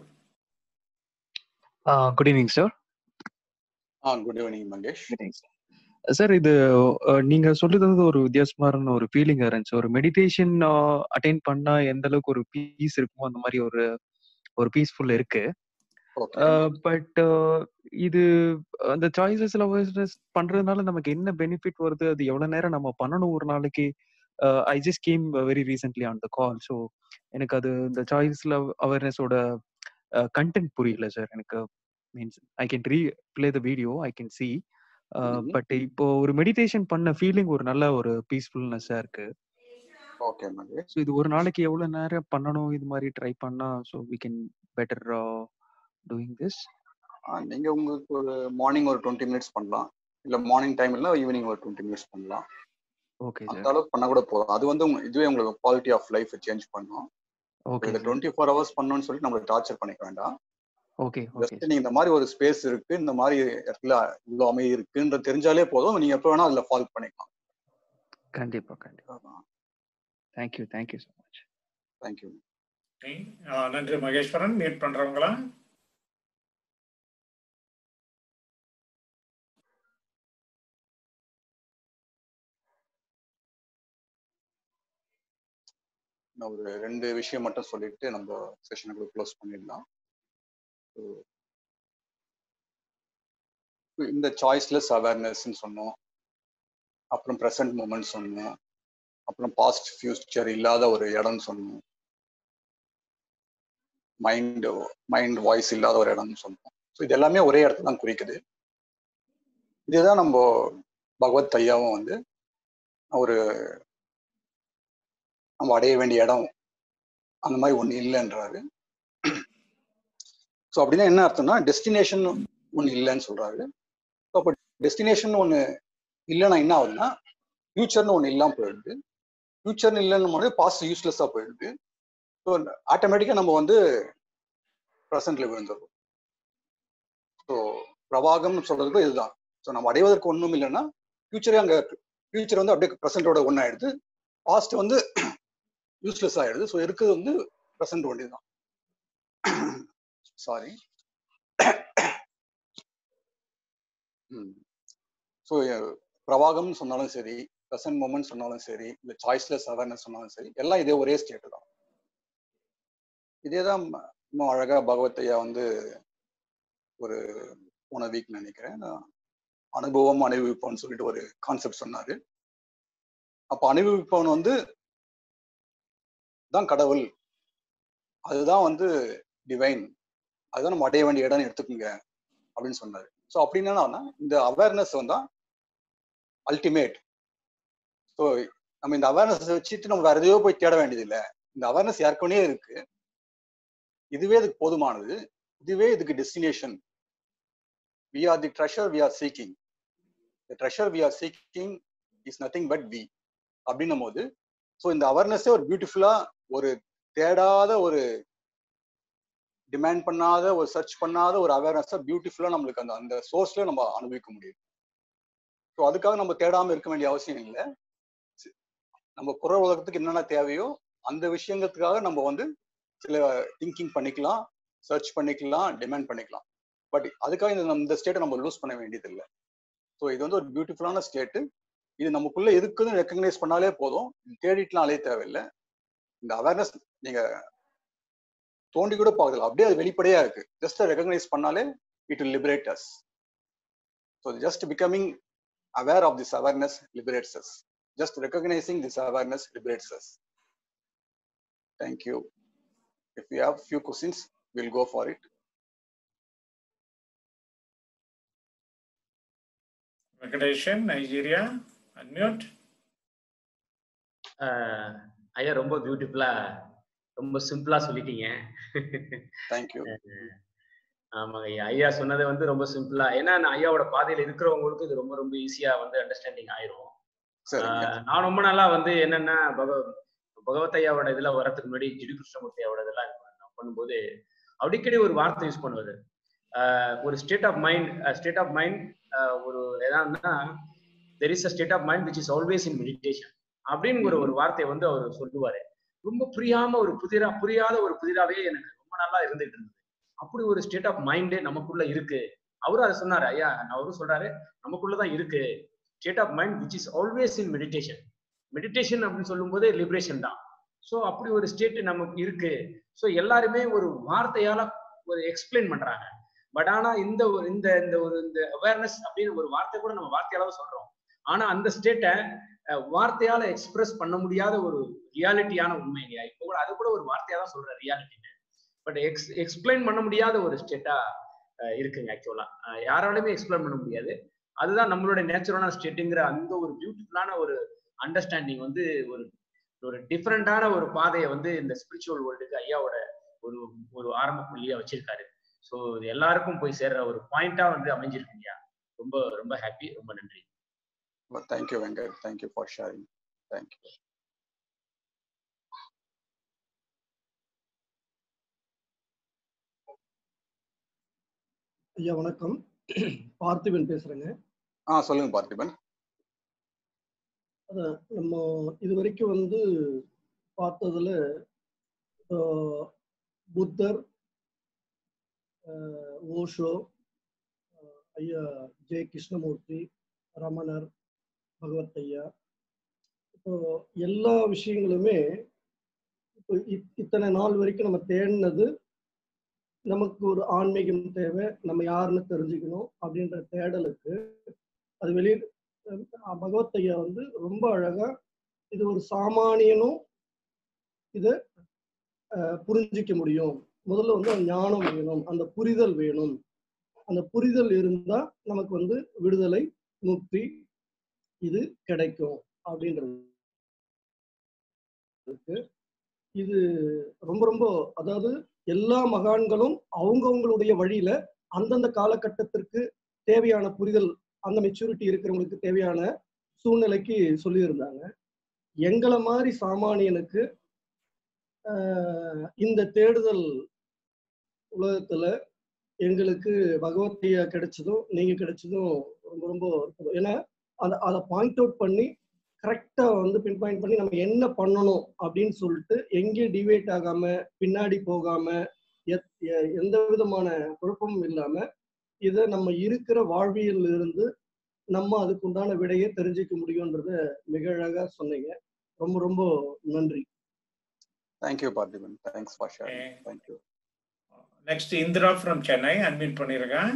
good evening sir ஆ குட் ஈவினிங் மங்கேஷ் சார் இது அஹ், நீங்க சொல்றது வந்து ஒரு வித்தியாசமான ஒரு ஃபீலிங் இருந்துச்சு ஒரு மெடிடேஷன் அட்டைன் பண்ணா எந்த அளவுக்கு ஒரு பீஸ் இருக்குமோ அந்த மாதிரி ஒரு ஒரு பீஸ்ஃபுல் இருக்கு ஓகே பட் இது அந்த சாய்ஸஸ்ல அவேர்னஸ் பண்றதுனால நமக்கு என்ன பெனிஃபிட் வருது அது எவ்வளவு நேரம் நம்ம பண்ணணும் ஒரு நாளைக்கு I just came very recently on the call so எனக்கு அது இந்த சாய்ஸ்ல அவேர்னஸோட கண்டென்ட் புரியல சார் எனக்கு means I can replay the video I can see Mhm. But இப்போ ஒரு மெடிடேஷன் பண்ண ஃபீலிங் ஒரு நல்ல ஒரு பீஸ்ஃபுல்னஸா இருக்கு ஓகே மங்கேஷ் ஸோ இது ஒரு நாளைக்கு எவ்வளவு நேரம் பண்ணணும் இது மாதிரி ட்ரை பண்ணா so we can better doing this ஆ, நீங்க உங்களுக்கு ஒரு மார்னிங் ஒரு டுவெண்ட்டி மினிட்ஸ் பண்ணலாம் இல்ல மார்னிங் டைம் இல்ல ஈவினிங் ஒரு டுவெண்ட்டி மினிட்ஸ் பண்ணலாம் ஓகே அந்த சார் அளவுக்கு பண்ணா கூட போதும் அது வந்து உங்க- இதுவே உங்களுக்கு குவாலிட்டி ஆஃப் லைஃப் சேஞ்ச் பண்ணும் ஓகே இந்த சார் டுவெண்ட்டி ஃபோர் ஹவர்ஸ் பண்ணணும்னு சொல்லி நம்மளுக்கு டார்ச்சர் பண்ணிக்க வேண்டாம் ஓகே ஓகே ஜஸ்ட் நீங்க இந்த மாதிரி ஒரு ஸ்பேஸ் இருக்கு இந்த மாதிரி இடத்துல இவ்வளவு அமைதி இருக்குன்றது தெரிஞ்சாலே போதும் நீங்க எப்ப வேணா அதுல ஃபாலோ பண்ணிக்கலாம் கண்டிப்பா கண்டிப்பா thank you thank you so much thank you ஆ, நன்றி மகேஸ்வரன் மீட் பண்றவங்களா நான் ஒரு ரெண்டு விஷயம் மட்டும் சொல்லிட்டு நம்ம செஷனுக்குள்ள க்ளோஸ் பண்ணிடலாம் So, இந்த சாய்ஸ்லெஸ் அவேர்னஸ்ன்னு சொன்னோம் அப்புறம் ப்ரெசன்ட் மூமெண்ட் சொன்னோம் அப்புறம் பாஸ்ட் ஃபியூச்சர் இல்லாத ஒரு இடம்னு சொன்னோம் மைண்ட் மைண்ட் வாய்ஸ் இல்லாத ஒரு இடம்னு சொன்னோம் ஸோ இது எல்லாமே ஒரே இடத்துல தான் குறிக்குது இதுதான் நம்ம பகவத் ஐயாவும் வந்து ஒரு நம்ம அடைய வேண்டிய இடம் அந்த மாதிரி ஒண்ணு இல்லைன்றாரு ஸோ அப்படின்னா என்ன அர்த்தம்னா டெஸ்டினேஷன் ஒண்ணு இல்லைன்னு சொல்றாரு ஸோ அப்போ டெஸ்டினேஷன் ஒண்ணு இல்லைன்னா என்ன ஆகுதுன்னா ஃபியூச்சர்னு ஒண்ணு இல்லாம போயிடுது ஃபியூச்சர்னு இல்லைன்னு போது பாஸ்ட் யூஸ்லெஸ்ஸா போயிடுது ஸோ ஆட்டோமேட்டிக்கா நம்ம வந்து ப்ரெசன்ட்ல விழுந்துடும் ஸோ பிரவாகம்னு சொல்றதுக்கு இதுதான் ஸோ நம்ம அடைவதற்கு ஒன்றும் இல்லைன்னா ஃபியூச்சரே அங்கே ஃபியூச்சர் வந்து அப்படியே ப்ரெசென்ட்டோட ஒன்றாயிடுது பாஸ்ட் வந்து யூஸ்லெஸ் ஆயிடுது ஸோ இருக்கிறது வந்து ப்ரெசென்ட் ஒன்லி தான் சாரி ஸோ பிரவாகம்னு சொன்னாலும் சரி ப்ரெசன்ட் மூமெண்ட் சொன்னாலும் சரி இல்லை சாய்ஸ்லெஸ் அவேர்னஸ் சொன்னாலும் சரி எல்லாம் இதே ஒரே ஸ்டேட் தான் இதே தான் இன்னும் அழகா பகவத்தையா வந்து ஒரு போன வீக் நினைக்கிறேன் நான் அனுபவம் அனுபவிப்போம்னு சொல்லிட்டு ஒரு கான்செப்ட் சொன்னாரு அப்ப அனுபவிப்பவன் வந்து தான் கடவுள் அதுதான் வந்து டிவைன் அதுதான் நம்ம அடைய வேண்டிய இடம்னு எடுத்துக்கோங்க அப்படின்னு சொன்னாரு ஸோ அப்படின்னா இந்த அவேர்னஸ் வந்து அல்டிமேட் ஸோ நம்ம இந்த அவேர்னஸ் வச்சுட்டு நம்ம வேற எதையோ போய் தேட வேண்டியதில்லை இந்த அவேர்னஸ் ஏற்கனவே இருக்கு இதுவே இதுக்கு போதுமானது இதுவே இதுக்கு destination we are the treasure we are seeking the treasure we are seeking is nothing but we அப்படின்னும் போது ஸோ இந்த அவேர்னஸே ஒரு பியூட்டிஃபுல்லா ஒரு தேடாத ஒரு டிமாண்ட் பண்ணாத ஒரு சர்ச் பண்ணாத ஒரு அவேர்னஸை பியூட்டிஃபுல்லா நம்மளுக்கு அந்த அந்த சோர்ஸ்ல நம்ம அனுபவிக்க முடியும் ஸோ அதுக்காக நம்ம தேடாம இருக்க வேண்டிய அவசியம் இல்லை நம்ம புற உலகத்துக்கு என்னென்ன தேவையோ அந்த விஷயங்களுக்காக நம்ம வந்து சில திங்கிங் பண்ணிக்கலாம் சர்ச் பண்ணிக்கலாம் டிமாண்ட் பண்ணிக்கலாம் பட் அதுக்காக இந்த இந்த ஸ்டேட்டை நம்ம லூஸ் பண்ண வேண்டியதில்லை ஸோ இது வந்து ஒரு பியூட்டிஃபுல்லான ஸ்டேட்டு இது நமக்குள்ள இருக்குன்னு ரெக்கக்னைஸ் பண்ணாலே போதும் தேடிட்டுலாம் அலைய தேவையில்லை இந்த அவேர்னஸ் நீங்க தோண்டி கூட பார்க்கல அப்படியே அது வெளிப்படையா இருக்கு ஜஸ்ட் ரெக்கக்னைஸ் பண்ணாலே it will liberate us so just becoming aware of this awareness liberates us. Just recognizing this awareness liberates us. Thank you. If you have few questions, we'll go for it. Venkatesan Nigeria unmute ஆஹ் ஐயா ரொம்ப பியூட்டிஃபுல்லா ரொம்ப சிம்பிளா சொல்லிட்டீங்க thank you ஆமாங்க ஐயா ஐயா சொன்னது வந்து ரொம்ப சிம்பிளா ஏன்னா நான் ஐயாவோட பாதையில இருக்கிறவங்களுக்கு இது ரொம்ப ரொம்ப ஈஸியா வந்து அண்டர்ஸ்டாண்டிங் ஆயிரும் சரிங்க ஆஹ் நான் ரொம்ப நாளா வந்து என்னன்னா பகவ பகவத் ஐயாவோட இதுல வரதுக்கு முன்னாடி ஜிடி கிருஷ்ணமூர்த்தி ஐயாவோட இதெல்லாம் நான் பண்ணும்போது அடிக்கடி ஒரு வார்த்தை யூஸ் பண்ணுவாரு ஆஹ் ஒரு state of mind state of mind ஒரு எதான்னா there is a state of mind which is always in meditation அப்படின்னு ஒரு ஒரு வார்த்தையை வந்து அவர் சொல்லுவாரு ரொம்ப புரியாம ஒரு புதிரா புரியாத ஒரு புதிராவே எனக்கு ரொம்ப நாளா இருந்துட்டு இருந்தது அப்படி ஒரு ஸ்டேட் ஆஃப் மைண்டு நமக்குள்ள இருக்கு அவரும் அதை சொன்னாரு ஐயா அவரும் சொல்றாரு நமக்குள்ளதான் இருக்கு state of mind which is always in meditation meditation அப்படின்னு சொல்லும்போது லிபரேஷன் தான் ஸோ அப்படி ஒரு ஸ்டேட் நமக்கு இருக்கு ஸோ எல்லாருமே ஒரு வார்த்தையால ஒரு எக்ஸ்பிளைன் பண்றாங்க பட் ஆனா இந்த ஒரு இந்த இந்த ஒரு இந்த அவேர்னஸ் அப்படின்னு ஒரு வார்த்தை கூட நம்ம வார்த்தையால தான் சொல்றோம் ஆனா அந்த ஸ்டேட்டை வார்த்தையால எக்ஸ்பிரஸ் பண்ண முடியாத ஒரு ரியாலிட்டியான உண்மை இல்லையா இப்போ கூட அது கூட ஒரு வார்த்தையா தான் சொல்ற ரியாலிட்டின்னு பட் எக்ஸ் எக்ஸ்பிளைன் பண்ண முடியாத ஒரு ஸ்டேட்டா இருக்குங்க ஆக்சுவலா யாராலுமே எக்ஸ்பிளைன் பண்ண முடியாது அதுதான் நம்மளோட நேச்சுரலான ஸ்டேட்டுங்கிற அந்த ஒரு பியூட்டிஃபுல்லான ஒரு அண்டர்ஸ்டாண்டிங் வந்து ஒரு ஒரு டிஃப்ரெண்டான ஒரு பாதையை வந்து இந்த ஸ்பிரிச்சுவல் வேர்ல்டுக்கு ஐயாவோட ஒரு ஒரு ஆரம்ப புள்ளியா வச்சிருக்காரு ஸோ இது எல்லாருக்கும் போய் சேர்ற ஒரு பாயிண்டா வந்து அமைஞ்சிருக்குங்கய்யா ரொம்ப ரொம்ப ஹாப்பி ரொம்ப நன்றி Thank you, Venkat. Thank you for sharing. Thank you. ஐயா வணக்கம் பார்த்திபன் பேசுறேங்க ஆ சொல்லுங்க பார்த்திபன் அத நம்ம இது வரைக்கும் வந்து பார்த்ததுல ஆஹ், புத்தர் ஆஹ், ஓஷோ ஆஹ், ஐயா ஜெய கிருஷ்ணமூர்த்தி ரமணர் பகவத் ஐயா இப்போ எல்லா விஷயங்களுமே இப்போ இத்- இத்தனை நாள் வரைக்கும் நம்ம தேடினது நமக்கு ஒரு ஆன்மீகம் தேவை நம்ம யாருன்னு தெரிஞ்சுக்கணும் அப்படின்ற தேடலுக்கு அது வெளியே அஹ் பகவத் ஐயா வந்து ரொம்ப அழகா இது ஒரு சாமானியனும் இதை அஹ், புரிஞ்சிக்க முடியும் முதல்ல வந்து அந்த ஞானம் வேணும் அந்த புரிதல் வேணும் அந்த புரிதல் இருந்தா நமக்கு வந்து விடுதலை முக்தி இது கிடைக்கும் அப்படின்றது இருக்கு. இது ரொம்ப ரொம்ப அதாவது எல்லா மகான்களும் அவங்கவங்களுடைய வழியில அந்தந்த காலகட்டத்திற்கு தேவையான புரிதல் அந்த மெச்சூரிட்டி இருக்கிறவங்களுக்கு தேவையான சூழ்நிலைக்கு சொல்லியிருந்தாங்க எங்களை மாதிரி சாமானியனுக்கு ஆஹ், இந்த தேடுதல் உலகத்துல எங்களுக்கு பகவத்தையா கிடைச்சதும் நீங்க கிடைச்சதும் ரொம்ப ரொம்ப அற்புதம். ஏன்னா அதை அதை பாயிண்ட் அவுட் பண்ணி கரெக்டா வந்து பின் பாயிண்ட் பண்ணி நம்ம என்ன பண்ணணும் அப்படின்னு சொல்லிட்டு எங்கேயும் டிவேட் ஆகாம பின்னாடி போகாம எத்- எ- எந்த விதமான குழப்பமும் இல்லாம இதை நம்ம இருக்கிற வாழ்வியல்ல இருந்து நம்ம அதுக்கு உண்டான விடையை தெரிஞ்சுக்க முடியும்ன்றத மிக அழகா சொன்னீங்க ரொம்ப ரொம்ப நன்றி thank you Parthiban thanks for sharing thank you next Indira from Chennai unmute பண்ணிருக்கேன்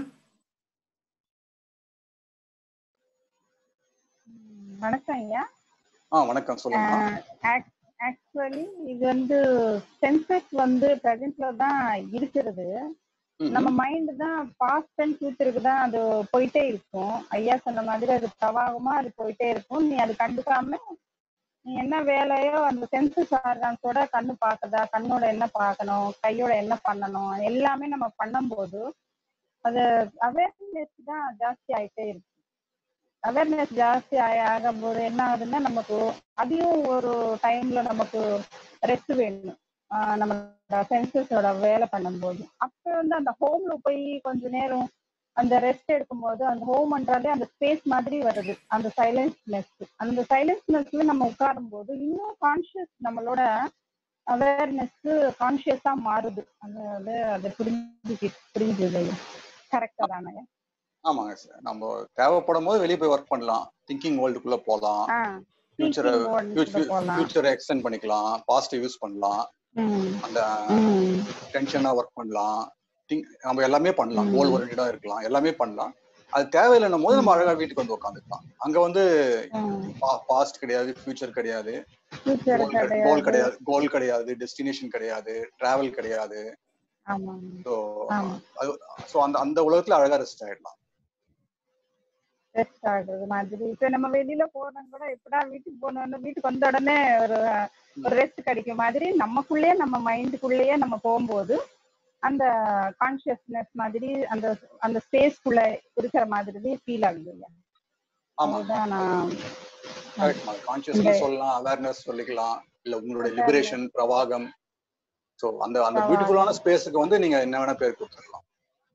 வணக்கம் ஐயா ஆ வணக்கம் சொல்லுங்க ஆக்சுவலி இது வந்து சென்சஸ் வந்து ப்ரெசென்ட்ல தான் இருக்கிறது நம்ம மைண்ட் தான் பாஸ்ட் அண்ட் ஃபியூச்சருக்கு தான் அது போயிட்டே இருக்கும் ஐயா சொன்ன மாதிரி அது பிரவாகமா அது போயிட்டே இருக்கும் நீ அது கண்டுக்காம நீ என்ன வேலையோ அந்த சென்சஸ் ஆர்கான்ஸோட கண்ணு பார்க்குதா கண்ணோட என்ன பார்க்கணும் கையோட என்ன பண்ணணும் எல்லாமே நம்ம பண்ணும்போது அது அவேர்னஸ் தான் ஜாஸ்தி ஆயிட்டே இருக்கு அவேர்னஸ் ஜாஸ்தி ஆகி ஆகும்போது என்ன ஆகுதுன்னா நமக்கு அதையும் ஒரு டைம்ல நமக்கு ரெஸ்ட் வேணும் ஆஹ் நம்ம சென்சஸோட வேலை பண்ணும்போது அப்போ வந்து அந்த ஹோம்ல போய் கொஞ்ச நேரம் அந்த ரெஸ்ட் எடுக்கும்போது அந்த ஹோம்ன்றாலே அந்த ஸ்பேஸ் மாதிரி வருது அந்த சைலன்ஸ்னஸ் அந்த சைலன்ஸ்னஸ்ல நம்ம உட்காரும் போது இன்னும் கான்சியஸ் நம்மளோட அவேர்னஸ் கான்சியஸா மாறுது அது அது அதை புரிஞ்சு புரிஞ்சுது கரெக்டா தானே ஆமாங்க சார் நம்ம தேவைப்படும் போது வெளியே போய் ஒர்க் பண்ணலாம் திங்கிங் வேர்ல்டுக்குள்ள போகலாம் ஃபியூச்சரை ஃபியூச்சரை எக்ஸ்டெண்ட் பண்ணிக்கலாம் பாசிட்டிவ் யூஸ் பண்ணலாம் அந்த டென்ஷனா ஒர்க் பண்ணலாம் திங்க் நம்ம எல்லாமே பண்ணலாம் கோல் ஓரியன்டா இருக்கலாம் எல்லாமே பண்ணலாம் அது தேவையில்லைன்னும் போது நம்ம அழகா வீட்டுக்கு வந்து உட்காந்துக்கலாம் அங்க வந்து பாஸ்ட் கிடையாது ஃபியூச்சர் கிடையாது கோல் கிடையாது கோல் கிடையாது டெஸ்டினேஷன் கிடையாது டிராவல் கிடையாது ஸோ ஸோ அந்த அந்த உலகத்துல அழகா ரெஸ்ட் ஆயிடலாம் ரெஸ்ட் ஆகுறது மாதிரி இப்ப நம்ம வெளியில போனா கூட எப்படா வீட்டுக்கு போனோம்னு வீட்டுக்கு வந்த உடனே ஒரு ஒரு ரெஸ்ட் கிடைக்கும் மாதிரி நமக்குள்ளேயே நம்ம மைண்டுக்குள்ளேயே நம்ம போகும்போது அந்த கான்சியஸ்னஸ் மாதிரி அந்த அந்த ஸ்பேஸ்க்குள்ள இருக்கிற மாதிரி ஃபீல் ஆகுது இல்லையா அதுதான் நான் கான்சியஸ்னஸ் சொல்லலாம் அவேர்னஸ் சொல்லிக்கலாம் இல்ல உங்களுடைய லிபரேஷன் பிரவாகம் சோ அந்த அந்த பியூட்டிஃபுல்லான ஸ்பேஸுக்கு வந்து நீங்க என்ன வேணா பேர் கொடுத்துருக்கலாம்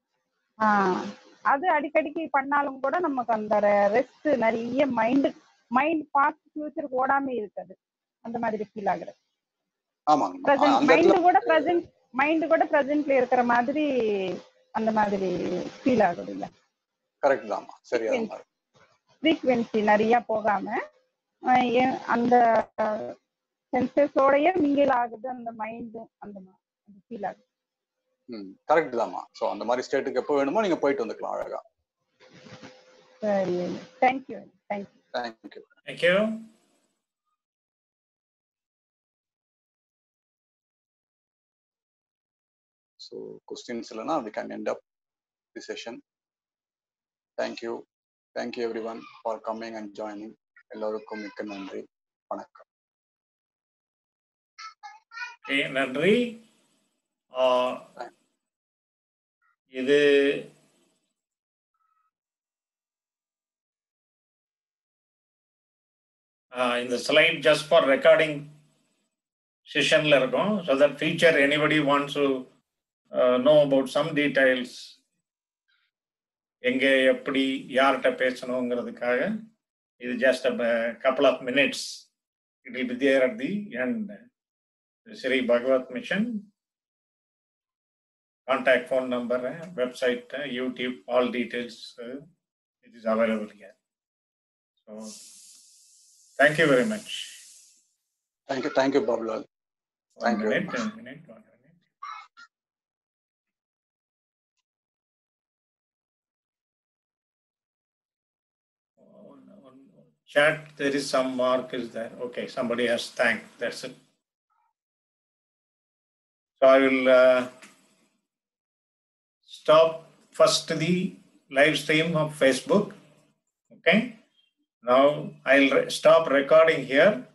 அது அடிக்கடிக்கு பண்ணாலும் கூட நமக்கு அந்த ரெஸ்ட் நிறைய மைண்ட் மைண்ட் பாஸ்ட் ஃபியூச்சருக்கு ஓடாம இருக்குது அந்த மாதிரி ஃபீல் ஆகுறது ஆமாங்க மைண்ட் கூட ப்ரெசென்ட் மைண்ட் கூட ப்ரெசென்ட்ல இருக்கிற மாதிரி அந்த மாதிரி ஃபீல் ஆகுது இல்ல கரெக்ட் தான் சரியா ஃப்ரீக்வன்சி நிறைய போகாம அந்த சென்சஸோடயே மிங்கில் ஆகுது அந்த மைண்டும் அந்த ஃபீல் ஆகுது ம் கரெக்ட் தான்மா ஸோ அந்த மாதிரி ஸ்டேட்டுக்கு எப்போ வேணுமோ நீங்க போயிட்டு வந்துக்கலாம் அழகா சரி thank you thank you thank you thank you so questions இல்லைனா we can end up the session thank you thank you everyone for coming and joining எல்லோருக்கும் மிக்க நன்றி வணக்கம் நன்றி இது இந்த ஸ்லைட் ஜஸ்ட் ஃபார் ரெக்கார்டிங் செஷன்ல இருக்கும் so that future anybody wants to know about some details எங்கே எப்படி யார்கிட்ட பேசணுங்கிறதுக்காக இது just couple of minutes it will be there at the end Shri Bhagavath mission contact phone number, website, YouTube, all details. Uh, it is available here. So, thank you very much. Thank you, thank you, Bablal. Thank one you. Minute, one minute, one minute. On, on chat, there is some mark is there. Okay, somebody has thanked. That's it. So I will. Uh, stop first the live stream of Facebook. Okay. Now I'll re stop recording here